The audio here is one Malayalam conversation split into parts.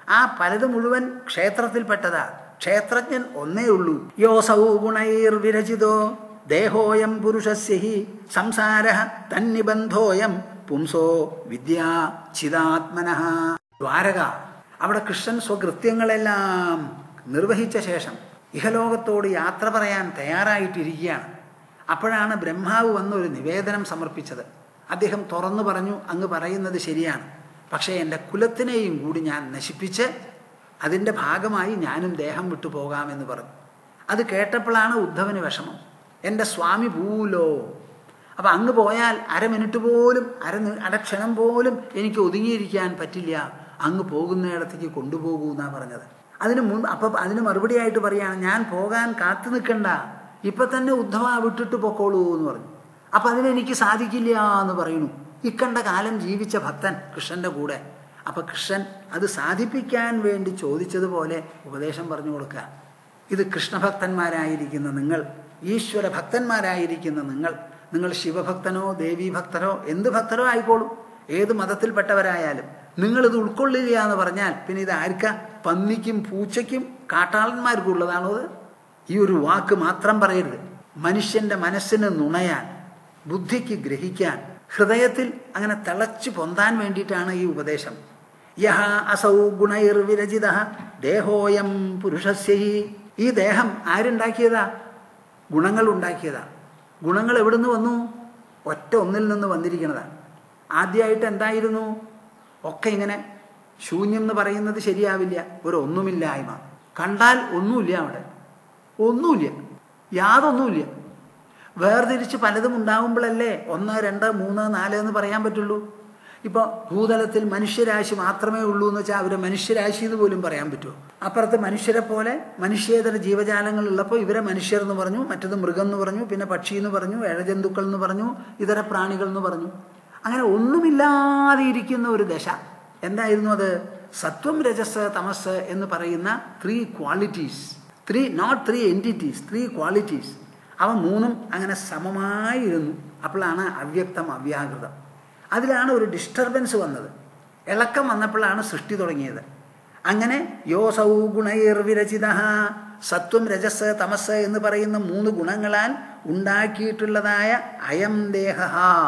ആ പലത് മുഴുവൻ ക്ഷേത്രത്തിൽപ്പെട്ടതാ ക്ഷേത്രജ്ഞൻ ഒന്നേ ഉള്ളൂ യോസൗ ഗുണൈർ വിരചിതോ ദേഹോയം പുരുഷസ്യ ഹി സംസാര തന്നിബന്ധോയം പുംസോ വിദ്യാ ചിതാത്മന ദ്വാരക അവിടെ കൃഷ്ണൻ സ്വകൃത്യങ്ങളെല്ലാം നിർവഹിച്ച ശേഷം ഇഹലോകത്തോട് യാത്ര പറയാൻ തയ്യാറായിട്ടിരിക്കുകയാണ് അപ്പോഴാണ് ബ്രഹ്മാവ് വന്ന് ഒരു നിവേദനം സമർപ്പിച്ചത് അദ്ദേഹം തുറന്നു പറഞ്ഞു അങ്ങ് പറയുന്നത് ശരിയാണ് പക്ഷേ എൻ്റെ കുലത്തിനെയും കൂടി ഞാൻ നശിപ്പിച്ച് അതിൻ്റെ ഭാഗമായി ഞാനും ദേഹം വിട്ടു പോകാമെന്ന് പറഞ്ഞു അത് കേട്ടപ്പോഴാണ് ഉദ്ധവന് വിഷമം എൻ്റെ സ്വാമി പൂലോ അപ്പം അങ്ങ് പോയാൽ അര മിനിറ്റ് പോലും അര നി- അരക്ഷണം പോലും എനിക്ക് ഒതുങ്ങിയിരിക്കാൻ പറ്റില്ല അങ്ങ് പോകുന്നിടത്തേക്ക് കൊണ്ടുപോകൂ എന്നാ പറഞ്ഞത് അതിന് മുൻ അപ്പം അതിന് മറുപടിയായിട്ട് പറയാണ് ഞാൻ പോകാൻ കാത്തു നിൽക്കണ്ട ഇപ്പൊ തന്നെ ഉദ്ധവ വിട്ടിട്ട് പൊക്കോളൂ എന്ന് പറഞ്ഞു അപ്പൊ അതിനെനിക്ക് സാധിക്കില്ല എന്ന് പറയുന്നു ഇക്കണ്ട കാലം ജീവിച്ച ഭക്തൻ കൃഷ്ണന്റെ കൂടെ അപ്പൊ കൃഷ്ണൻ അത് സാധിപ്പിക്കാൻ വേണ്ടി ചോദിച്ചതുപോലെ ഉപദേശം പറഞ്ഞു കൊടുക്കുക ഇത് കൃഷ്ണഭക്തന്മാരായിരിക്കുന്ന നിങ്ങൾ ഈശ്വര ഭക്തന്മാരായിരിക്കുന്ന നിങ്ങൾ നിങ്ങൾ ശിവഭക്തനോ ദേവീഭക്തരോ എന്ത് ഭക്തരോ ആയിക്കോളൂ ഏത് മതത്തിൽപ്പെട്ടവരായാലും നിങ്ങൾ ഇത് ഉൾക്കൊള്ളില്ല എന്ന് പറഞ്ഞാൽ പിന്നെ ഇത് ആർക്കാ പന്നിക്കും പൂച്ചയ്ക്കും കാട്ടാളന്മാർക്കും ഉള്ളതാണോ അത് ഈ ഒരു വാക്ക് മാത്രം പറയരുത് മനുഷ്യന്റെ മനസ്സിന് നുണയാൻ ബുദ്ധിക്ക് ഗ്രഹിക്കാൻ ഹൃദയത്തിൽ അങ്ങനെ തിളച്ചു പൊന്താൻ വേണ്ടിയിട്ടാണ് ഈ ഉപദേശം യഹ അസൗ ഗുണൈർ വിരചിത ദേഹോയം പുരുഷസ്യ ഹി. ഈ ദേഹം ആരുണ്ടാക്കിയതാ ഗുണങ്ങൾ ഉണ്ടാക്കിയതാ ഗുണങ്ങൾ എവിടുന്ന് വന്നു ഒറ്റ ഒന്നിൽ നിന്ന് വന്നിരിക്കുന്നതാണ് ആദ്യമായിട്ട് എന്തായിരുന്നു ഒക്കെ ഇങ്ങനെ ശൂന്യം എന്ന് പറയുന്നത് ശരിയാവില്ല ഒരു ഒന്നുമില്ലായ്മ കണ്ടാൽ ഒന്നുമില്ല അവിടെ ഒന്നുമില്ല യാതൊന്നുമില്ല വേർതിരിച്ച് പലതും ഉണ്ടാകുമ്പോഴല്ലേ ഒന്ന് രണ്ട് മൂന്ന് നാല് എന്ന് പറയാൻ പറ്റുള്ളൂ ഇപ്പോൾ ഭൂതലത്തിൽ മനുഷ്യരാശി മാത്രമേ ഉള്ളൂ എന്ന് വെച്ചാൽ അവരെ മനുഷ്യരാശി എന്ന് പോലും പറയാൻ പറ്റുമോ അപ്പുറത്ത് മനുഷ്യരെ പോലെ മനുഷ്യേതര ജീവജാലങ്ങൾ ഉള്ളപ്പോൾ ഇവരെ മനുഷ്യർ എന്ന് പറഞ്ഞു മറ്റത് മൃഗം എന്ന് പറഞ്ഞു പിന്നെ പക്ഷി എന്ന് പറഞ്ഞു ഇഴജന്തുക്കൾ എന്ന് പറഞ്ഞു ഇതര പ്രാണികൾ എന്ന് പറഞ്ഞു അങ്ങനെ ഒന്നുമില്ലാതെ ഇരിക്കുന്ന ഒരു ദശ എന്തായിരുന്നു അത് സത്വം രജസ് തമസ് എന്ന് പറയുന്ന three qualities three not three entities three qualities അവ മൂന്നും അങ്ങനെ സമമായിരുന്നു അപ്പോഴാണ് അവ്യക്തം അവ്യാകൃതം അതിലാണ് ഒരു ഡിസ്റ്റർബൻസ് വന്നത് ഇളക്കം വന്നപ്പോഴാണ് സൃഷ്ടി തുടങ്ങിയത് അങ്ങനെ യോസൗ ഗുണൈർ വിരചിത സത്വം രജസ് തമസ് എന്ന് പറയുന്ന മൂന്ന് ഗുണങ്ങളാൽ ഉണ്ടാക്കിയിട്ടുള്ളതായ അയം ദേഹ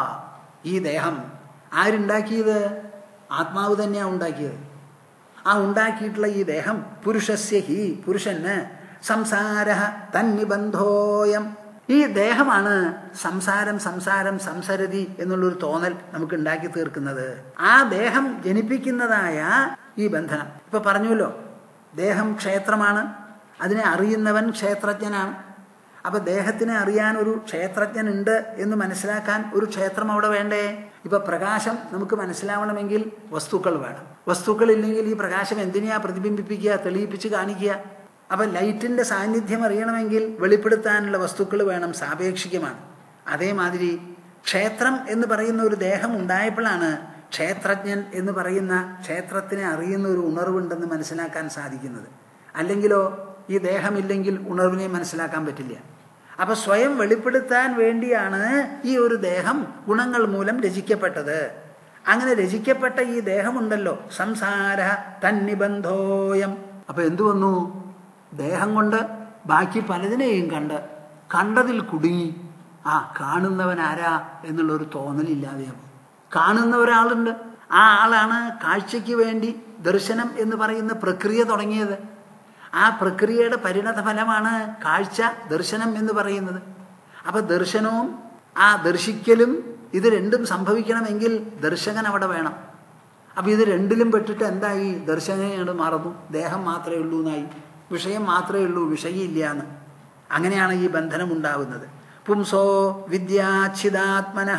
ഈ ദേഹം ആരുണ്ടാക്കിയത് ആത്മാവ് തന്നെയാണ് ഉണ്ടാക്കിയത് ആ ഉണ്ടാക്കിയിട്ടുള്ള ഈ ദേഹം പുരുഷസ്യ ഹി പുരുഷന് സംസാര തന്നിബന്ധോയം ഈ ദേഹമാണ് സംസാരം സംസാരം സംസരതി എന്നുള്ളൊരു തോന്നൽ നമുക്ക് ഉണ്ടാക്കി തീർക്കുന്നത് ആ ദേഹം ജനിപ്പിക്കുന്നതായ ഈ ബന്ധനം ഇപ്പൊ പറഞ്ഞുവല്ലോ ദേഹം ക്ഷേത്രമാണ് അതിനെ അറിയുന്നവൻ ക്ഷേത്രജ്ഞനാണ് അപ്പൊ ദേഹത്തിനെ അറിയാൻ ഒരു ക്ഷേത്രജ്ഞൻ ഉണ്ട് എന്ന് മനസ്സിലാക്കാൻ ഒരു ക്ഷേത്രം അവിടെ വേണ്ടേ ഇപ്പൊ പ്രകാശം നമുക്ക് മനസ്സിലാവണമെങ്കിൽ വസ്തുക്കൾ വേണം വസ്തുക്കൾ ഇല്ലെങ്കിൽ ഈ പ്രകാശം എന്തിനെയാ പ്രതിബിംബിപ്പിക്കുക തെളിയിപ്പിച്ച് കാണിക്കുക അപ്പൊ ലൈറ്റിന്റെ സാന്നിധ്യം അറിയണമെങ്കിൽ വെളിപ്പെടുത്താനുള്ള വസ്തുക്കൾ വേണം സാപേക്ഷികമാണ് അതേമാതിരി ക്ഷേത്രം എന്ന് പറയുന്ന ഒരു ദേഹം ഉണ്ടായപ്പോഴാണ് ക്ഷേത്രജ്ഞൻ എന്ന് പറയുന്ന ക്ഷേത്രത്തിനെ അറിയുന്ന ഒരു ഉണർവുണ്ടെന്ന് മനസ്സിലാക്കാൻ സാധിക്കുന്നത് അല്ലെങ്കിലോ ഈ ദേഹമില്ലെങ്കിൽ ഉണർവിനെ മനസ്സിലാക്കാൻ പറ്റില്ല അപ്പൊ സ്വയം വെളിപ്പെടുത്താൻ വേണ്ടിയാണ് ഈ ഒരു ദേഹം ഗുണങ്ങൾ മൂലം രചിക്കപ്പെട്ടത് അങ്ങനെ രചിക്കപ്പെട്ട ഈ ദേഹമുണ്ടല്ലോ സംസാര തന്നിബന്ധോയം അപ്പൊ എന്തു വന്നു ദേഹം കൊണ്ട് ബാക്കി പലതിനെയും കണ്ട് കണ്ടതിൽ കുടുങ്ങി ആ കാണുന്നവൻ ആരാ എന്നുള്ളൊരു തോന്നലില്ലാതെയാവും കാണുന്ന ഒരാളുണ്ട് ആ ആളാണ് കാഴ്ചയ്ക്ക് വേണ്ടി ദർശനം എന്ന് പറയുന്ന പ്രക്രിയ തുടങ്ങിയത് ആ പ്രക്രിയയുടെ പരിണത ഫലമാണ് കാഴ്ച ദർശനം എന്ന് പറയുന്നത് അപ്പൊ ദർശനവും ആ ദർശിക്കലും ഇത് രണ്ടും സംഭവിക്കണമെങ്കിൽ ദർശകൻ അവിടെ വേണം അപ്പൊ ഇത് രണ്ടിലും പെട്ടിട്ട് എന്തായി ദർശനയോട് മറന്നു ദേഹം മാത്രമേ ഉള്ളൂ എന്നായി വിഷയം മാത്രമേ ഉള്ളൂ വിഷയമില്ല എന്ന് അങ്ങനെയാണ് ഈ ബന്ധനം ഉണ്ടാവുന്നത് പുംസോ വിദ്യാച്ഛിതാത്മന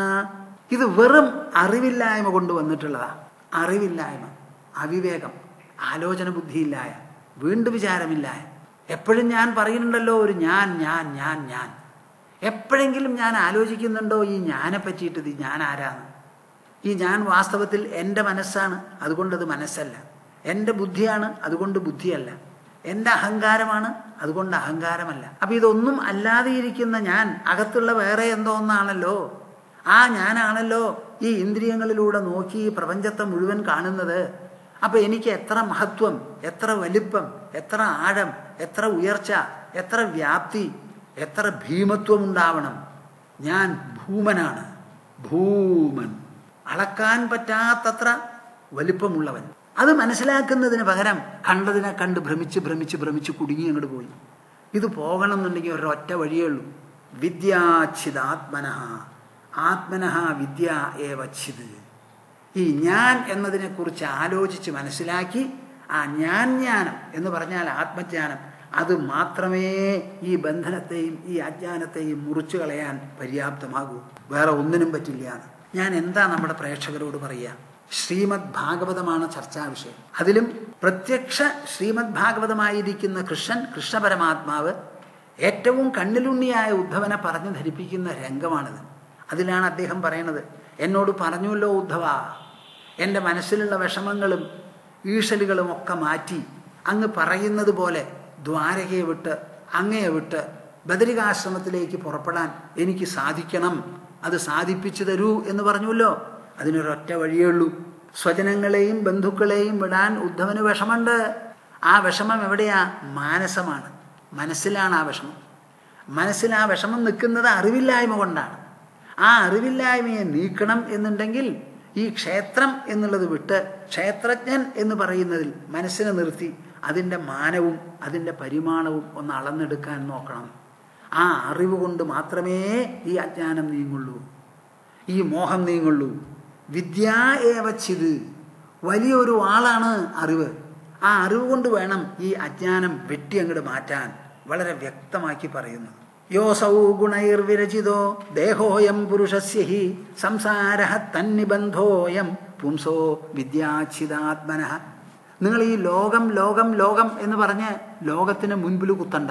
ഇത് വെറും അറിവില്ലായ്മ കൊണ്ട് വന്നിട്ടുള്ളതാ അറിവില്ലായ്മ അവിവേകം ആലോചന ബുദ്ധിയില്ലായ വീണ്ടും വിചാരമില്ലായ എപ്പോഴും ഞാൻ പറയുന്നുണ്ടല്ലോ ഒരു ഞാൻ ഞാൻ ഞാൻ ഞാൻ എപ്പോഴെങ്കിലും ഞാൻ ആലോചിക്കുന്നുണ്ടോ ഈ ഞാനെ പറ്റിയിട്ട് ഇത് ഞാൻ ആരാണ് ഈ ഞാൻ വാസ്തവത്തിൽ എൻ്റെ മനസ്സാണ് അതുകൊണ്ടത് മനസ്സല്ല എൻ്റെ ബുദ്ധിയാണ് അതുകൊണ്ട് ബുദ്ധിയല്ല എൻ്റെ അഹങ്കാരമാണ് അതുകൊണ്ട് അഹങ്കാരമല്ല അപ്പൊ ഇതൊന്നും അല്ലാതെ ഇരിക്കുന്ന ഞാൻ അകത്തുള്ള വേറെ എന്തോ ഒന്നാണല്ലോ ആ ഞാനാണല്ലോ ഈ ഇന്ദ്രിയങ്ങളിലൂടെ നോക്കി ഈ പ്രപഞ്ചത്തെ മുഴുവൻ കാണുന്നത് അപ്പൊ എനിക്ക് എത്ര മഹത്വം എത്ര വലിപ്പം എത്ര ആഴം എത്ര ഉയർച്ച എത്ര വ്യാപ്തി എത്ര ഭീമത്വം ഉണ്ടാവണം ഞാൻ ഭൂമനാണ് ഭൂമൻ അളക്കാൻ പറ്റാത്തത്ര വലിപ്പമുള്ളവൻ അത് മനസ്സിലാക്കുന്നതിന് പകരം കണ്ടതിനെ കണ്ട് ഭ്രമിച്ച് ഭ്രമിച്ച് ഭ്രമിച്ച് കുടുങ്ങി അങ്ങോട്ട് പോയി ഇത് പോകണം എന്നുണ്ടെങ്കിൽ ഒരൊറ്റ വഴിയേ ഉള്ളൂ വിദ്യാച്ഛിതാത്മന ആത്മനഃ വിദ്യ ഏവച്ഛിത് ഈ ഞാൻ എന്നതിനെക്കുറിച്ച് ആലോചിച്ച് മനസ്സിലാക്കി ആ ഞാൻ ജ്ഞാനം എന്ന് പറഞ്ഞാൽ ആത്മജ്ഞാനം അത് മാത്രമേ ഈ ബന്ധനത്തെയും ഈ അജ്ഞാനത്തെയും മുറിച്ചു കളയാൻ പര്യാപ്തമാകൂ വേറെ ഒന്നിനും പറ്റില്ല എന്ന്. ഞാൻ എന്താ നമ്മുടെ പ്രേക്ഷകരോട് പറയുക ശ്രീമദ് ഭാഗവതമാണ് ചർച്ചാ വിഷയം അതിലും പ്രത്യക്ഷ ശ്രീമദ് ഭാഗവതമായിരിക്കുന്ന കൃഷ്ണൻ കൃഷ്ണപരമാത്മാവ് ഏറ്റവും കണ്ണിലുണ്ണിയായ ഉദ്ധവനെ പറഞ്ഞു ധരിപ്പിക്കുന്ന രംഗമാണിത് അതിലാണ് അദ്ദേഹം പറയണത് എന്നോട് പറഞ്ഞുവല്ലോ ഉദ്ധവ എൻ്റെ മനസ്സിലുള്ള വിഷമങ്ങളും ഈഷലുകളും ഒക്കെ മാറ്റി അങ്ങ് പറയുന്നത് പോലെ ദ്വാരകയെ വിട്ട് അങ്ങയെ വിട്ട് ബദരികാശ്രമത്തിലേക്ക് പുറപ്പെടാൻ എനിക്ക് സാധിക്കണം അത് സാധിപ്പിച്ചു തരൂ എന്ന് പറഞ്ഞുവല്ലോ അതിനൊരൊറ്റ വഴിയേ ഉള്ളൂ സ്വജനങ്ങളെയും ബന്ധുക്കളെയും വിടാൻ ഉദ്ധവന് വിഷമുണ്ട് ആ വിഷമം എവിടെയാ മാനസമാണ് മനസ്സിലാണ് ആ വിഷമം മനസ്സിൽ ആ വിഷമം നിൽക്കുന്നത് അറിവില്ലായ്മ കൊണ്ടാണ് ആ അറിവില്ലായ്മയെ നീക്കണം എന്നുണ്ടെങ്കിൽ ഈ ക്ഷേത്രം എന്നുള്ളത് വിട്ട് ക്ഷേത്രജ്ഞൻ എന്ന് പറയുന്നതിൽ മനസ്സിനെ നിർത്തി അതിൻ്റെ മാനവും അതിൻ്റെ പരിമാണവും ഒന്ന് അളന്നെടുക്കാൻ നോക്കണം ആ അറിവ് കൊണ്ട് മാത്രമേ ഈ അജ്ഞാനം നീങ്ങുള്ളൂ ഈ മോഹം നീങ്ങുള്ളൂ വിദ്യ ഏവച്ചിത് വലിയൊരു ആളാണ് അറിവ് ആ അറിവ് കൊണ്ട് വേണം ഈ അജ്ഞാനം വെട്ടി അങ്ങോട്ട് മാറ്റാൻ വളരെ വ്യക്തമാക്കി പറയുന്നു യോസൗ ഗുണൈർവിരചിതോ ദേഹോയം പുരുഷസ്യ ഹി സംസാര തന്നിബന്ധോയം പുംസോ വിദ്യാച്ഛിതാത്മന നിങ്ങൾ ഈ ലോകം ലോകം ലോകം എന്ന് പറഞ്ഞ് ലോകത്തിന് മുൻപിൽ കുത്തണ്ട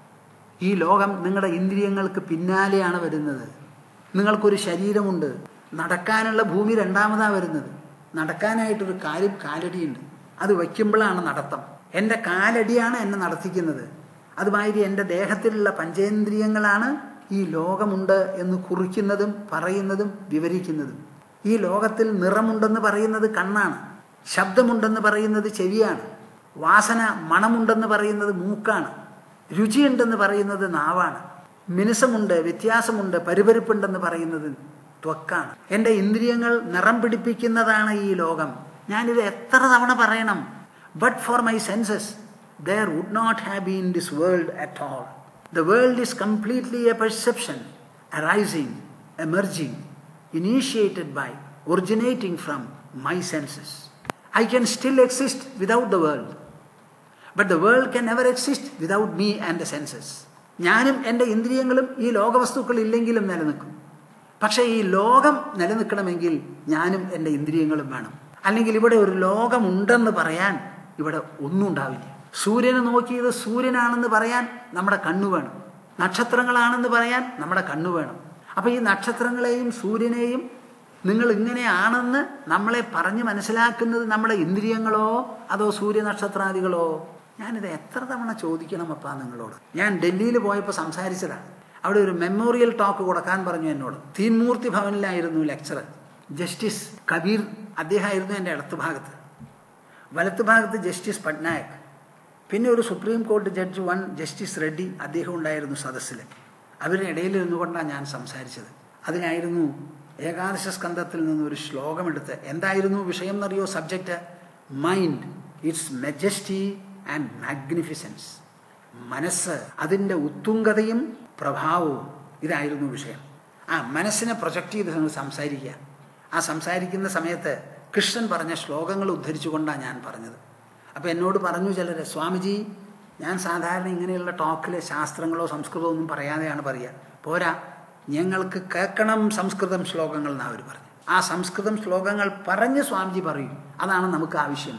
ഈ ലോകം നിങ്ങളുടെ ഇന്ദ്രിയങ്ങൾക്ക് പിന്നാലെയാണ് വരുന്നത് നിങ്ങൾക്കൊരു ശരീരമുണ്ട് നടക്കാനുള്ള ഭൂമി രണ്ടാമതാ വരുന്നത് നടക്കാനായിട്ടൊരു കാലും കാലടിയുണ്ട് അത് വയ്ക്കുമ്പോഴാണ് നടത്തം എൻ്റെ കാലടിയാണ് എന്നെ നടത്തിക്കുന്നത് അതുമാതിരി എൻ്റെ ദേഹത്തിലുള്ള പഞ്ചേന്ദ്രിയങ്ങളാണ് ഈ ലോകമുണ്ട് എന്ന് കുറിക്കുന്നതും പറയുന്നതും വിവരിക്കുന്നതും ഈ ലോകത്തിൽ നിറമുണ്ടെന്ന് പറയുന്നത് കണ്ണാണ് ശബ്ദമുണ്ടെന്ന് പറയുന്നത് ചെവിയാണ് വാസന മണമുണ്ടെന്ന് പറയുന്നത് മൂക്കാണ് രുചിയുണ്ടെന്ന് പറയുന്നത് നാവാണ് മിനുസമുണ്ട് വ്യത്യാസമുണ്ട് പരിപരിപ്പുണ്ടെന്ന് പറയുന്നത് ത്വക്കാണ് എൻ്റെ ഇന്ദ്രിയങ്ങൾ നിറം പിടിപ്പിക്കുന്നതാണ് ഈ ലോകം ഞാനിത് എത്ര തവണ പറയണം but for my senses there would not have been this world at all. The world is completely a perception, arising, emerging, initiated by, originating from my senses. I can still exist without the world, but the world can never exist without me and the senses. ഞാനും എൻ്റെ ഇന്ദ്രിയങ്ങളും ഈ ലോകവസ്തുക്കൾ ഇല്ലെങ്കിലും നിലനിൽക്കും പക്ഷേ ഈ ലോകം നിലനിൽക്കണമെങ്കിൽ ഞാനും എൻ്റെ ഇന്ദ്രിയങ്ങളും വേണം അല്ലെങ്കിൽ ഇവിടെ ഒരു ലോകമുണ്ടെന്ന് പറയാൻ ഇവിടെ ഒന്നും ഉണ്ടാവില്ല സൂര്യനെ നോക്കിയത് സൂര്യനാണെന്ന് പറയാൻ നമ്മുടെ കണ്ണു വേണം നക്ഷത്രങ്ങളാണെന്ന് പറയാൻ നമ്മുടെ കണ്ണു വേണം അപ്പോൾ ഈ നക്ഷത്രങ്ങളെയും സൂര്യനെയും നിങ്ങൾ ഇങ്ങനെയാണെന്ന് നമ്മളെ പറഞ്ഞ് മനസ്സിലാക്കുന്നത് നമ്മുടെ ഇന്ദ്രിയങ്ങളോ അതോ സൂര്യനക്ഷത്രാദികളോ ഞാനിത് എത്ര തവണ ചോദിക്കണം അപ്പാ നിങ്ങളോട് ഞാൻ ഡൽഹിയിൽ പോയപ്പോൾ സംസാരിച്ചതാണ് അവിടെ ഒരു മെമ്മോറിയൽ ടോക്ക് കൊടുക്കാൻ പറഞ്ഞു എന്നോട് തീൻമൂർത്തി ഭവനിലായിരുന്നു ലെക്ചർ ജസ്റ്റിസ് കബീർ അദ്ദേഹമായിരുന്നു എൻ്റെ ഇടത്ത് ഭാഗത്ത് വലത്ത് ഭാഗത്ത് ജസ്റ്റിസ് പട്നായക് പിന്നെ ഒരു സുപ്രീം കോടതി ജഡ്ജ് വൺ ജസ്റ്റിസ് റെഡ്ഡി അദ്ദേഹം ഉണ്ടായിരുന്നു സദസ്സിൽ അവരുടെ ഇടയിൽ ഇരുന്നുകൊണ്ടാണ് ഞാൻ സംസാരിച്ചത് അതിനായിരുന്നു ഏകാദശ സ്കന്ധത്തിൽ നിന്നൊരു ശ്ലോകമെടുത്ത് എന്തായിരുന്നു വിഷയം എന്നറിയോ subject mind its majesty and magnificence മനസ്സ് അതിൻ്റെ ഉത്തുംഗതയും പ്രഭാവവും ഇതായിരുന്നു വിഷയം ആ മനസ്സിനെ പ്രൊജക്റ്റ് ചെയ്ത് നിങ്ങൾ സംസാരിക്കുക ആ സംസാരിക്കുന്ന സമയത്ത് കൃഷ്ണൻ പറഞ്ഞ ശ്ലോകങ്ങൾ ഉദ്ധരിച്ചുകൊണ്ടാണ് ഞാൻ പറഞ്ഞത് അപ്പോൾ എന്നോട് പറഞ്ഞു ചിലർ സ്വാമിജി ഞാൻ സാധാരണ ഇങ്ങനെയുള്ള ടോക്കിൽ ശാസ്ത്രങ്ങളോ സംസ്കൃതമോ ഒന്നും പറയാതെയാണ് പറയുക പോരാ ഞങ്ങൾക്ക് കേൾക്കണം സംസ്കൃതം ശ്ലോകങ്ങൾ എന്നാണ് അവർ പറഞ്ഞു ആ സംസ്കൃതം ശ്ലോകങ്ങൾ പറഞ്ഞ് സ്വാമിജി പറയും അതാണ് നമുക്ക് ആവശ്യം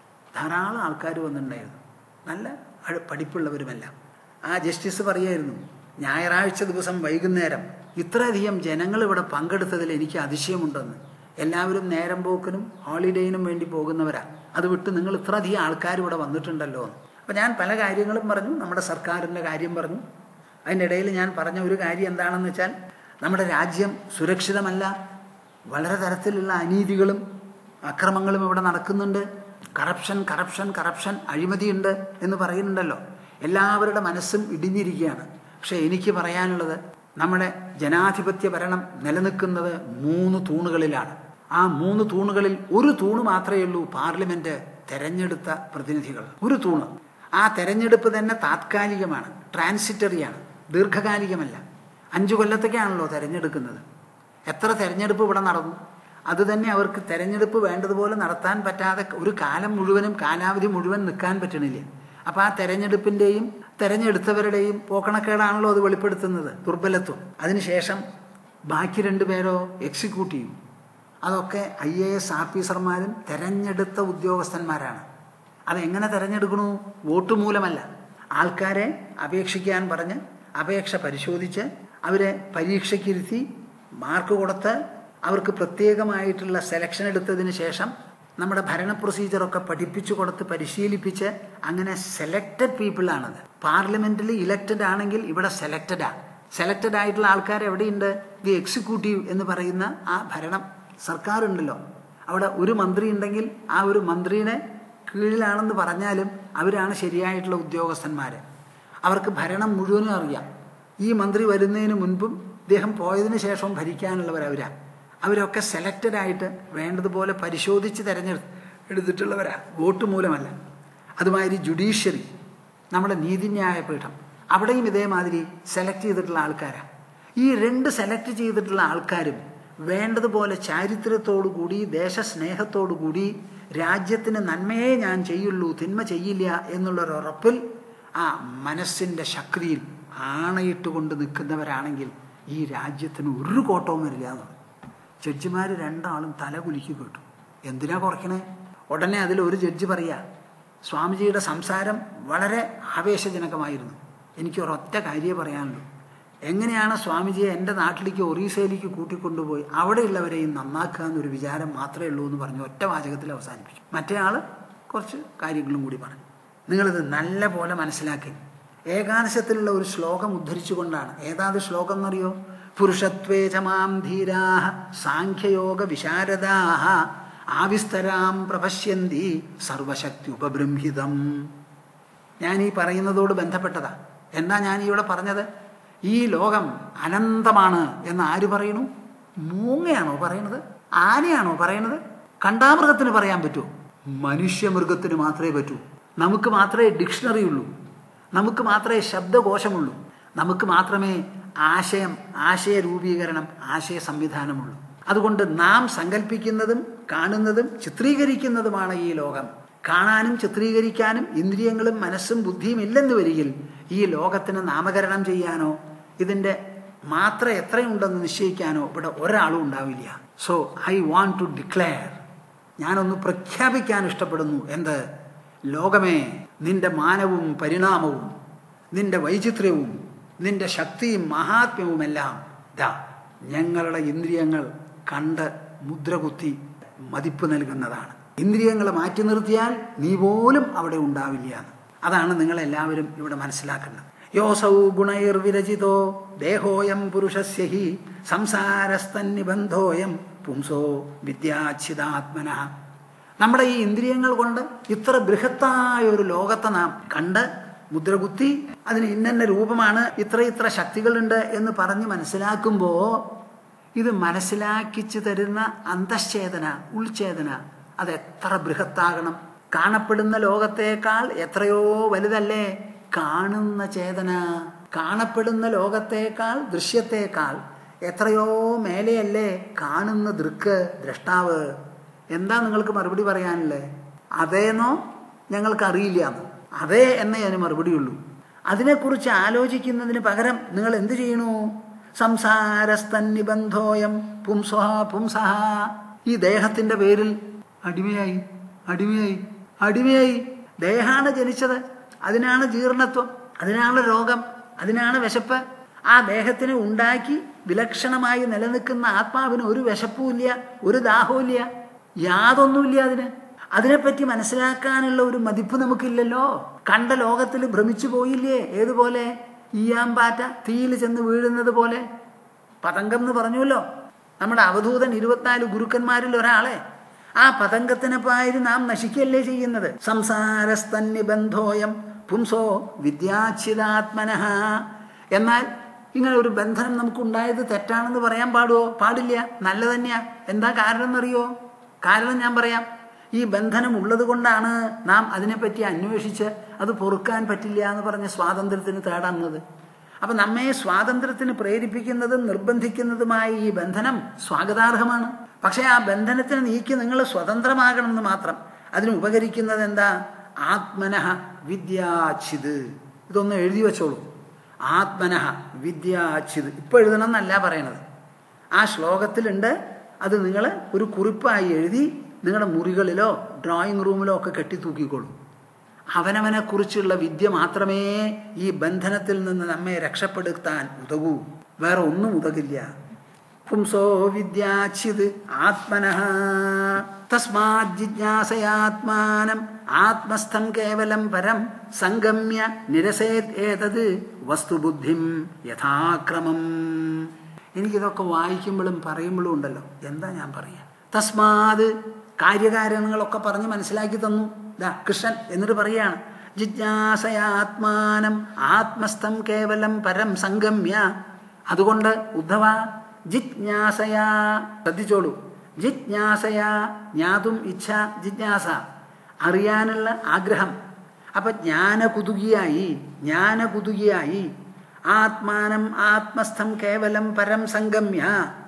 ധാരാളം ആൾക്കാർ വന്നിട്ടുണ്ടായിരുന്നു നല്ല അഴ- പഠിപ്പുള്ളവരുമെല്ലാം ആ ജസ്റ്റിസ് പറയായിരുന്നു ഞായറാഴ്ച ദിവസം വൈകുന്നേരം ഇത്രയധികം ജനങ്ങൾ ഇവിടെ പങ്കെടുത്തതിൽ എനിക്ക് അതിശയമുണ്ടെന്ന് എല്ലാവരും നേരം പോക്കിനും ഹോളിഡേയിനും വേണ്ടി പോകുന്നവരാ അത് വിട്ട് നിങ്ങൾ ഇത്രയധികം ആൾക്കാർ ഇവിടെ വന്നിട്ടുണ്ടല്ലോ എന്ന് അപ്പം ഞാൻ പല കാര്യങ്ങളും പറഞ്ഞു നമ്മുടെ സർക്കാരിൻ്റെ കാര്യം പറഞ്ഞു അതിൻ്റെ ഇടയിൽ ഞാൻ പറഞ്ഞ ഒരു കാര്യം എന്താണെന്ന് വെച്ചാൽ നമ്മുടെ രാജ്യം സുരക്ഷിതമല്ല വളരെ തരത്തിലുള്ള അനീതികളും അക്രമങ്ങളും ഇവിടെ നടക്കുന്നുണ്ട് കറപ്ഷൻ കറപ്ഷൻ കറപ്ഷൻ അഴിമതിയുണ്ട് എന്ന് പറയുന്നുണ്ടല്ലോ എല്ലാവരുടെ മനസ്സും ഇടിഞ്ഞിരിക്കുകയാണ് പക്ഷെ എനിക്ക് പറയാനുള്ളത് നമ്മുടെ ജനാധിപത്യ ഭരണം നിലനിൽക്കുന്നത് മൂന്ന് തൂണുകളിലാണ് ആ മൂന്ന് തൂണുകളിൽ ഒരു തൂണ് മാത്രമേ ഉള്ളൂ പാർലമെന്റ് തെരഞ്ഞെടുത്ത പ്രതിനിധികൾ ഒരു തൂണ് ആ തെരഞ്ഞെടുപ്പ് തന്നെ താത്കാലികമാണ് ട്രാൻസിറ്ററിയാണ് ദീർഘകാലികമല്ല അഞ്ചു കൊല്ലത്തേക്കാണല്ലോ തെരഞ്ഞെടുക്കുന്നത് എത്ര തെരഞ്ഞെടുപ്പ് ഇവിടെ നടന്നു അത് തന്നെ അവർക്ക് തെരഞ്ഞെടുപ്പ് വേണ്ടതുപോലെ നടത്താൻ പറ്റാതെ ഒരു കാലം മുഴുവനും കാലാവധി മുഴുവൻ നിൽക്കാൻ പറ്റണില്ല അപ്പോൾ ആ തെരഞ്ഞെടുപ്പിൻ്റെയും തെരഞ്ഞെടുത്തവരുടെയും പോക്കണക്കേടാണല്ലോ അത് വെളിപ്പെടുത്തുന്നത് ദുർബലത്വം അതിനുശേഷം ബാക്കി രണ്ടുപേരോ എക്സിക്യൂട്ടീവ് അതൊക്കെ ഐ എ എസ് ഓഫീസർമാരും തെരഞ്ഞെടുത്ത ഉദ്യോഗസ്ഥന്മാരാണ് അതെങ്ങനെ തെരഞ്ഞെടുക്കണു വോട്ട് മൂലമല്ല ആൾക്കാരെ അപേക്ഷിക്കാൻ പറഞ്ഞ് അപേക്ഷ പരിശോധിച്ച് അവരെ പരീക്ഷയ്ക്കിരുത്തി മാർക്ക് കൊടുത്ത് അവർക്ക് പ്രത്യേകമായിട്ടുള്ള സെലക്ഷൻ എടുത്തതിന് ശേഷം നമ്മുടെ ഭരണ പ്രൊസീജിയറൊക്കെ പഠിപ്പിച്ചു കൊടുത്ത് പരിശീലിപ്പിച്ച് അങ്ങനെ സെലക്റ്റഡ് പീപ്പിളാണത് പാർലമെന്റിൽ ഇലക്റ്റഡ് ആണെങ്കിൽ ഇവിടെ സെലക്റ്റഡാ സെലക്റ്റഡ് ആയിട്ടുള്ള ആൾക്കാർ എവിടെയുണ്ട് ദി എക്സിക്യൂട്ടീവ് എന്ന് പറയുന്ന ആ ഭരണം സർക്കാർ ഉണ്ടല്ലോ അവിടെ ഒരു മന്ത്രി ഉണ്ടെങ്കിൽ ആ ഒരു മന്ത്രിയുടെ കീഴിലാണെന്ന് പറഞ്ഞാലും അവരാണ് ശരിയായിട്ടുള്ള ഉദ്യോഗസ്ഥന്മാർ അവർക്ക് ഭരണം മുഴുവനും അറിയാം ഈ മന്ത്രി വരുന്നതിന് മുൻപും ഇദ്ദേഹം പോയതിനു ശേഷവും ഭരിക്കാനുള്ളവരവരാ അവരൊക്കെ സെലക്റ്റഡ് ആയിട്ട് വേണ്ടതുപോലെ പരിശോധിച്ച് തെരഞ്ഞെടു എടുത്തിട്ടുള്ളവരാ വോട്ട് മൂലമല്ല അതുമാതിരി ജുഡീഷ്യറി നമ്മുടെ നീതിന്യായ പീഠം അവിടെയും ഇതേമാതിരി സെലക്ട് ചെയ്തിട്ടുള്ള ആൾക്കാരാണ് ഈ രണ്ട് സെലക്ട് ചെയ്തിട്ടുള്ള ആൾക്കാരും വേണ്ടതുപോലെ ചാരിത്രത്തോടു കൂടി ദേശസ്നേഹത്തോടു കൂടി രാജ്യത്തിന് നന്മയെ ഞാൻ ചെയ്യുള്ളൂ തിന്മ ചെയ്യില്ല എന്നുള്ളൊരു ഉറപ്പിൽ ആ മനസ്സിൻ്റെ ശക്തിയിൽ ആണയിട്ടുകൊണ്ട് നിൽക്കുന്നവരാണെങ്കിൽ ഈ രാജ്യത്തിന് ഒരു കോട്ടവും വരില്ല എന്ന് ജഡ്ജിമാർ രണ്ടാളും തല കുലുക്കി കേട്ടു എന്തിനാ കുറയ്ക്കണേ ഉടനെ അതിൽ ഒരു ജഡ്ജി പറയാ സ്വാമിജിയുടെ സംസാരം വളരെ ആവേശജനകമായിരുന്നു എനിക്ക് ഒരൊറ്റ കാര്യമേ പറയാനുള്ളൂ എങ്ങനെയാണ് സ്വാമിജിയെ എൻ്റെ നാട്ടിലേക്ക് ഒറീസയിലേക്ക് കൂട്ടിക്കൊണ്ടുപോയി അവിടെയുള്ളവരെയും നന്നാക്കുക എന്നൊരു വിചാരം മാത്രമേ ഉള്ളൂ എന്ന് പറഞ്ഞു ഒറ്റ വാചകത്തിൽ അവസാനിപ്പിച്ചു മറ്റേ ആൾ കുറച്ച് കാര്യങ്ങളും കൂടി പറഞ്ഞു നിങ്ങളിത് നല്ല പോലെ മനസ്സിലാക്കി ഏകാദശത്തിലുള്ള ഒരു ശ്ലോകം ഉദ്ധരിച്ചുകൊണ്ടാണ് ഏതാത് ശ്ലോകം എന്നറിയോ പുരുഷത്വേ ചമാം ധീരാഹ സാഖ്യയോഗ വിശാരദാഹ ആവിസ്തരാം പ്രപശ്യന്തി സർവശക്തി ഉപബൃംഹിതം ഞാൻ ഈ പറയുന്നതോട് ബന്ധപ്പെട്ടതാ എന്താ ഞാൻ ഇവിടെ പറഞ്ഞത് ഈ ലോകം അനന്തമാണ് എന്ന് ആര് പറയണു മൂങ്ങയാണോ പറയണത് ആനയാണോ പറയണത് കണ്ടാമൃഗത്തിന് പറയാൻ പറ്റുമോ മനുഷ്യമൃഗത്തിന് മാത്രമേ പറ്റൂ നമുക്ക് മാത്രമേ ഡിക്ഷണറി ഉള്ളൂ നമുക്ക് മാത്രമേ ശബ്ദകോശമുള്ളൂ നമുക്ക് മാത്രമേ ആശയം ആശയ രൂപീകരണം ആശയ സംവിധാനമുള്ളൂ അതുകൊണ്ട് നാം സങ്കല്പിക്കുന്നതും കാണുന്നതും ചിത്രീകരിക്കുന്നതുമാണ് ഈ ലോകം കാണാനും ചിത്രീകരിക്കാനും ഇന്ദ്രിയങ്ങളും മനസ്സും ബുദ്ധിയും ഇല്ലെന്ന് വരികിൽ ഈ ലോകത്തിന് നാമകരണം ചെയ്യാനോ ഇതിൻ്റെ മാത്ര എത്രയുണ്ടെന്ന് നിശ്ചയിക്കാനോ ഇവിടെ ഒരാളും ഉണ്ടാവില്ല so I want to declare ഞാനൊന്ന് പ്രഖ്യാപിക്കാൻ ഇഷ്ടപ്പെടുന്നു എന്ത് ലോകമേ നിന്റെ മാനവും പരിണാമവും നിന്റെ വൈചിത്ര്യവും നിന്റെ ശക്തിയും മഹാത്മ്യവുമെല്ലാം ദാ ഞങ്ങളുടെ ഇന്ദ്രിയങ്ങൾ കണ്ട് മുദ്രകുത്തി മതിപ്പ് നൽകുന്നതാണ് ഇന്ദ്രിയങ്ങളെ മാറ്റി നിർത്തിയാൽ നീ പോലും അവിടെ ഉണ്ടാവില്ല അതാണ് നിങ്ങളെല്ലാവരും ഇവിടെ മനസ്സിലാക്കുന്നത് യോസൗ ഗുണൈർവിരചിതോ ദേഹോയം പുരുഷസ്യ ഹി സംസാരസ്തന്നിബന്ധോയം പുംസോ വിദ്യാച്ഛിതാത്മന നമ്മുടെ ഈ ഇന്ദ്രിയങ്ങൾ കൊണ്ട് ഇത്ര ബൃഹത്തായ ഒരു ലോകത്തെ നാം കണ്ട് മുദ്രകുത്തി അതിന് ഇന്നന്ന രൂപമാണ് ഇത്ര ഇത്ര ശക്തികളുണ്ട് എന്ന് പറഞ്ഞ് മനസ്സിലാക്കുമ്പോൾ ഇത് മനസ്സിലാക്കിച്ചു തരുന്ന അന്തശ്ചേതന ഉൾചേതന അത് എത്ര ബൃഹത്താകണം കാണപ്പെടുന്ന ലോകത്തേക്കാൾ എത്രയോ വലുതല്ലേ കാണുന്ന ചേതന കാണപ്പെടുന്ന ലോകത്തേക്കാൾ ദൃശ്യത്തേക്കാൾ എത്രയോ മേലെയല്ലേ കാണുന്ന ദൃക്ക് ദ്രഷ്ടാവ് എന്താ നിങ്ങൾക്ക് മറുപടി പറയാനല്ലേ അതേന്നോ ഞങ്ങൾക്ക് അറിയില്ല അതേ എന്നേ അതിന് മറുപടിയുള്ളൂ അതിനെക്കുറിച്ച് ആലോചിക്കുന്നതിന് പകരം നിങ്ങൾ എന്ത് ചെയ്യണു സംസാരസ്തന്നിബന്ധോയം പുംസഹ പുംസഹ ഈ ദേഹത്തിന്റെ പേരിൽ അടിമയായി അടിമയായി അടിമയായി ദേഹാണ് ജനിച്ചത് അതിനാണ് ജീർണത്വം അതിനാണ് രോഗം അതിനാണ് വിശപ്പ് ആ ദേഹത്തിനെ ഉണ്ടാക്കി വിലക്ഷണമായി നിലനിൽക്കുന്ന ആത്മാവിന് ഒരു വിശപ്പുമില്ല ഒരു ദാഹവുമില്ല യാതൊന്നുമില്ല അതിന് അതിനെപ്പറ്റി മനസ്സിലാക്കാനുള്ള ഒരു മതിപ്പ് നമുക്കില്ലല്ലോ കണ്ട ലോകത്തിൽ ഭ്രമിച്ചു പോയില്ലേ ഏതുപോലെ ഈയാമ്പാറ്റ തീയിൽ ചെന്ന് വീഴുന്നത് പോലെ പതങ്കം എന്ന് പറഞ്ഞുവല്ലോ നമ്മുടെ അവധൂതൻ ഇരുപത്തിനാല് ഗുരുക്കന്മാരിൽ ഒരാളെ ആ പതംഗത്തിനെ പാരി നാം നശിക്കല്ലേ ചെയ്യുന്നത് സംസാരസ്തന്നിബന്ധോയം പുംസോ വിദ്യാച്ഛിതാത്മനഃ എന്നാൽ ഇങ്ങനെ ഒരു ബന്ധനം നമുക്കുണ്ടായത് തെറ്റാണെന്ന് പറയാൻ പാടുമോ പാടില്ല നല്ല തന്നെയാ എന്താ കാരണം എന്നറിയോ കാരണം ഞാൻ പറയാം ഈ ബന്ധനം ഉള്ളത് കൊണ്ടാണ് നാം അതിനെപ്പറ്റി അന്വേഷിച്ച് അത് പൊറുക്കാൻ പറ്റില്ല എന്ന് പറഞ്ഞ സ്വാതന്ത്ര്യത്തിന് തേടുന്നത് അപ്പൊ നമ്മെ സ്വാതന്ത്ര്യത്തിന് പ്രേരിപ്പിക്കുന്നതും നിർബന്ധിക്കുന്നതുമായ ഈ ബന്ധനം സ്വാഗതാർഹമാണ് പക്ഷേ ആ ബന്ധനത്തിന് നീക്കി നിങ്ങൾ സ്വതന്ത്രമാകണമെന്ന് മാത്രം അതിന് ഉപകരിക്കുന്നത് എന്താ ആത്മനഃ വിദ്യാച്ഛിത് ഇതൊന്ന് എഴുതി വെച്ചോളൂ ആത്മനഃ വിദ്യാച്ഛിത് ഇപ്പൊ എഴുതണം എന്നല്ല പറയണത് ആ ശ്ലോകത്തിലുണ്ട് അത് നിങ്ങൾ ഒരു കുറിപ്പായി എഴുതി നിങ്ങളുടെ മുറികളിലോ ഡ്രോയിങ് റൂമിലോ ഒക്കെ കെട്ടിത്തൂക്കിക്കോളൂ അവനവനെ കുറിച്ചുള്ള വിദ്യ മാത്രമേ ഈ ബന്ധനത്തിൽ നിന്ന് നമ്മെ രക്ഷപ്പെടുത്താൻ ഉതകൂ വേറെ ഒന്നും ഉതകില്ല പുംസോ വിദ്യാച്ഛിത് ആത്മനഃ തസ്മാത് ജിജ്ഞാസയാത്മാനം ആത്മസ്ഥം കേവലം പരം സംഗമ്യ നിരസേത് ഏതത് വസ്തുബുദ്ധിം യഥാക്രമം എനിക്കിതൊക്കെ വായിക്കുമ്പോഴും പറയുമ്പോഴും ഉണ്ടല്ലോ എന്താ ഞാൻ പറയാ തസ്മാത് കാര്യകാരണങ്ങളൊക്കെ പറഞ്ഞ് മനസ്സിലാക്കി തന്നു ഇതാ കൃഷ്ണൻ എന്നിട്ട് പറയാണ് ജിജ്ഞാസയാത്മാനം ആത്മസ്ഥം കേവലം പരം സംഗമ്യ അതുകൊണ്ട് ഉദ്ധവ ജിജ്ഞാസയാ ശ്രദ്ധിച്ചോളൂ ജിജ്ഞാസയാ ജ്ഞാതും ഇച്ഛ ജിജ്ഞാസ അറിയാനുള്ള ആഗ്രഹം അപ്പൊ ജ്ഞാനകുതുകിയായി ജ്ഞാനകുതുകിയായി ആത്മാനം ആത്മസ്ഥം കേവലം പരം സംഗമ്യ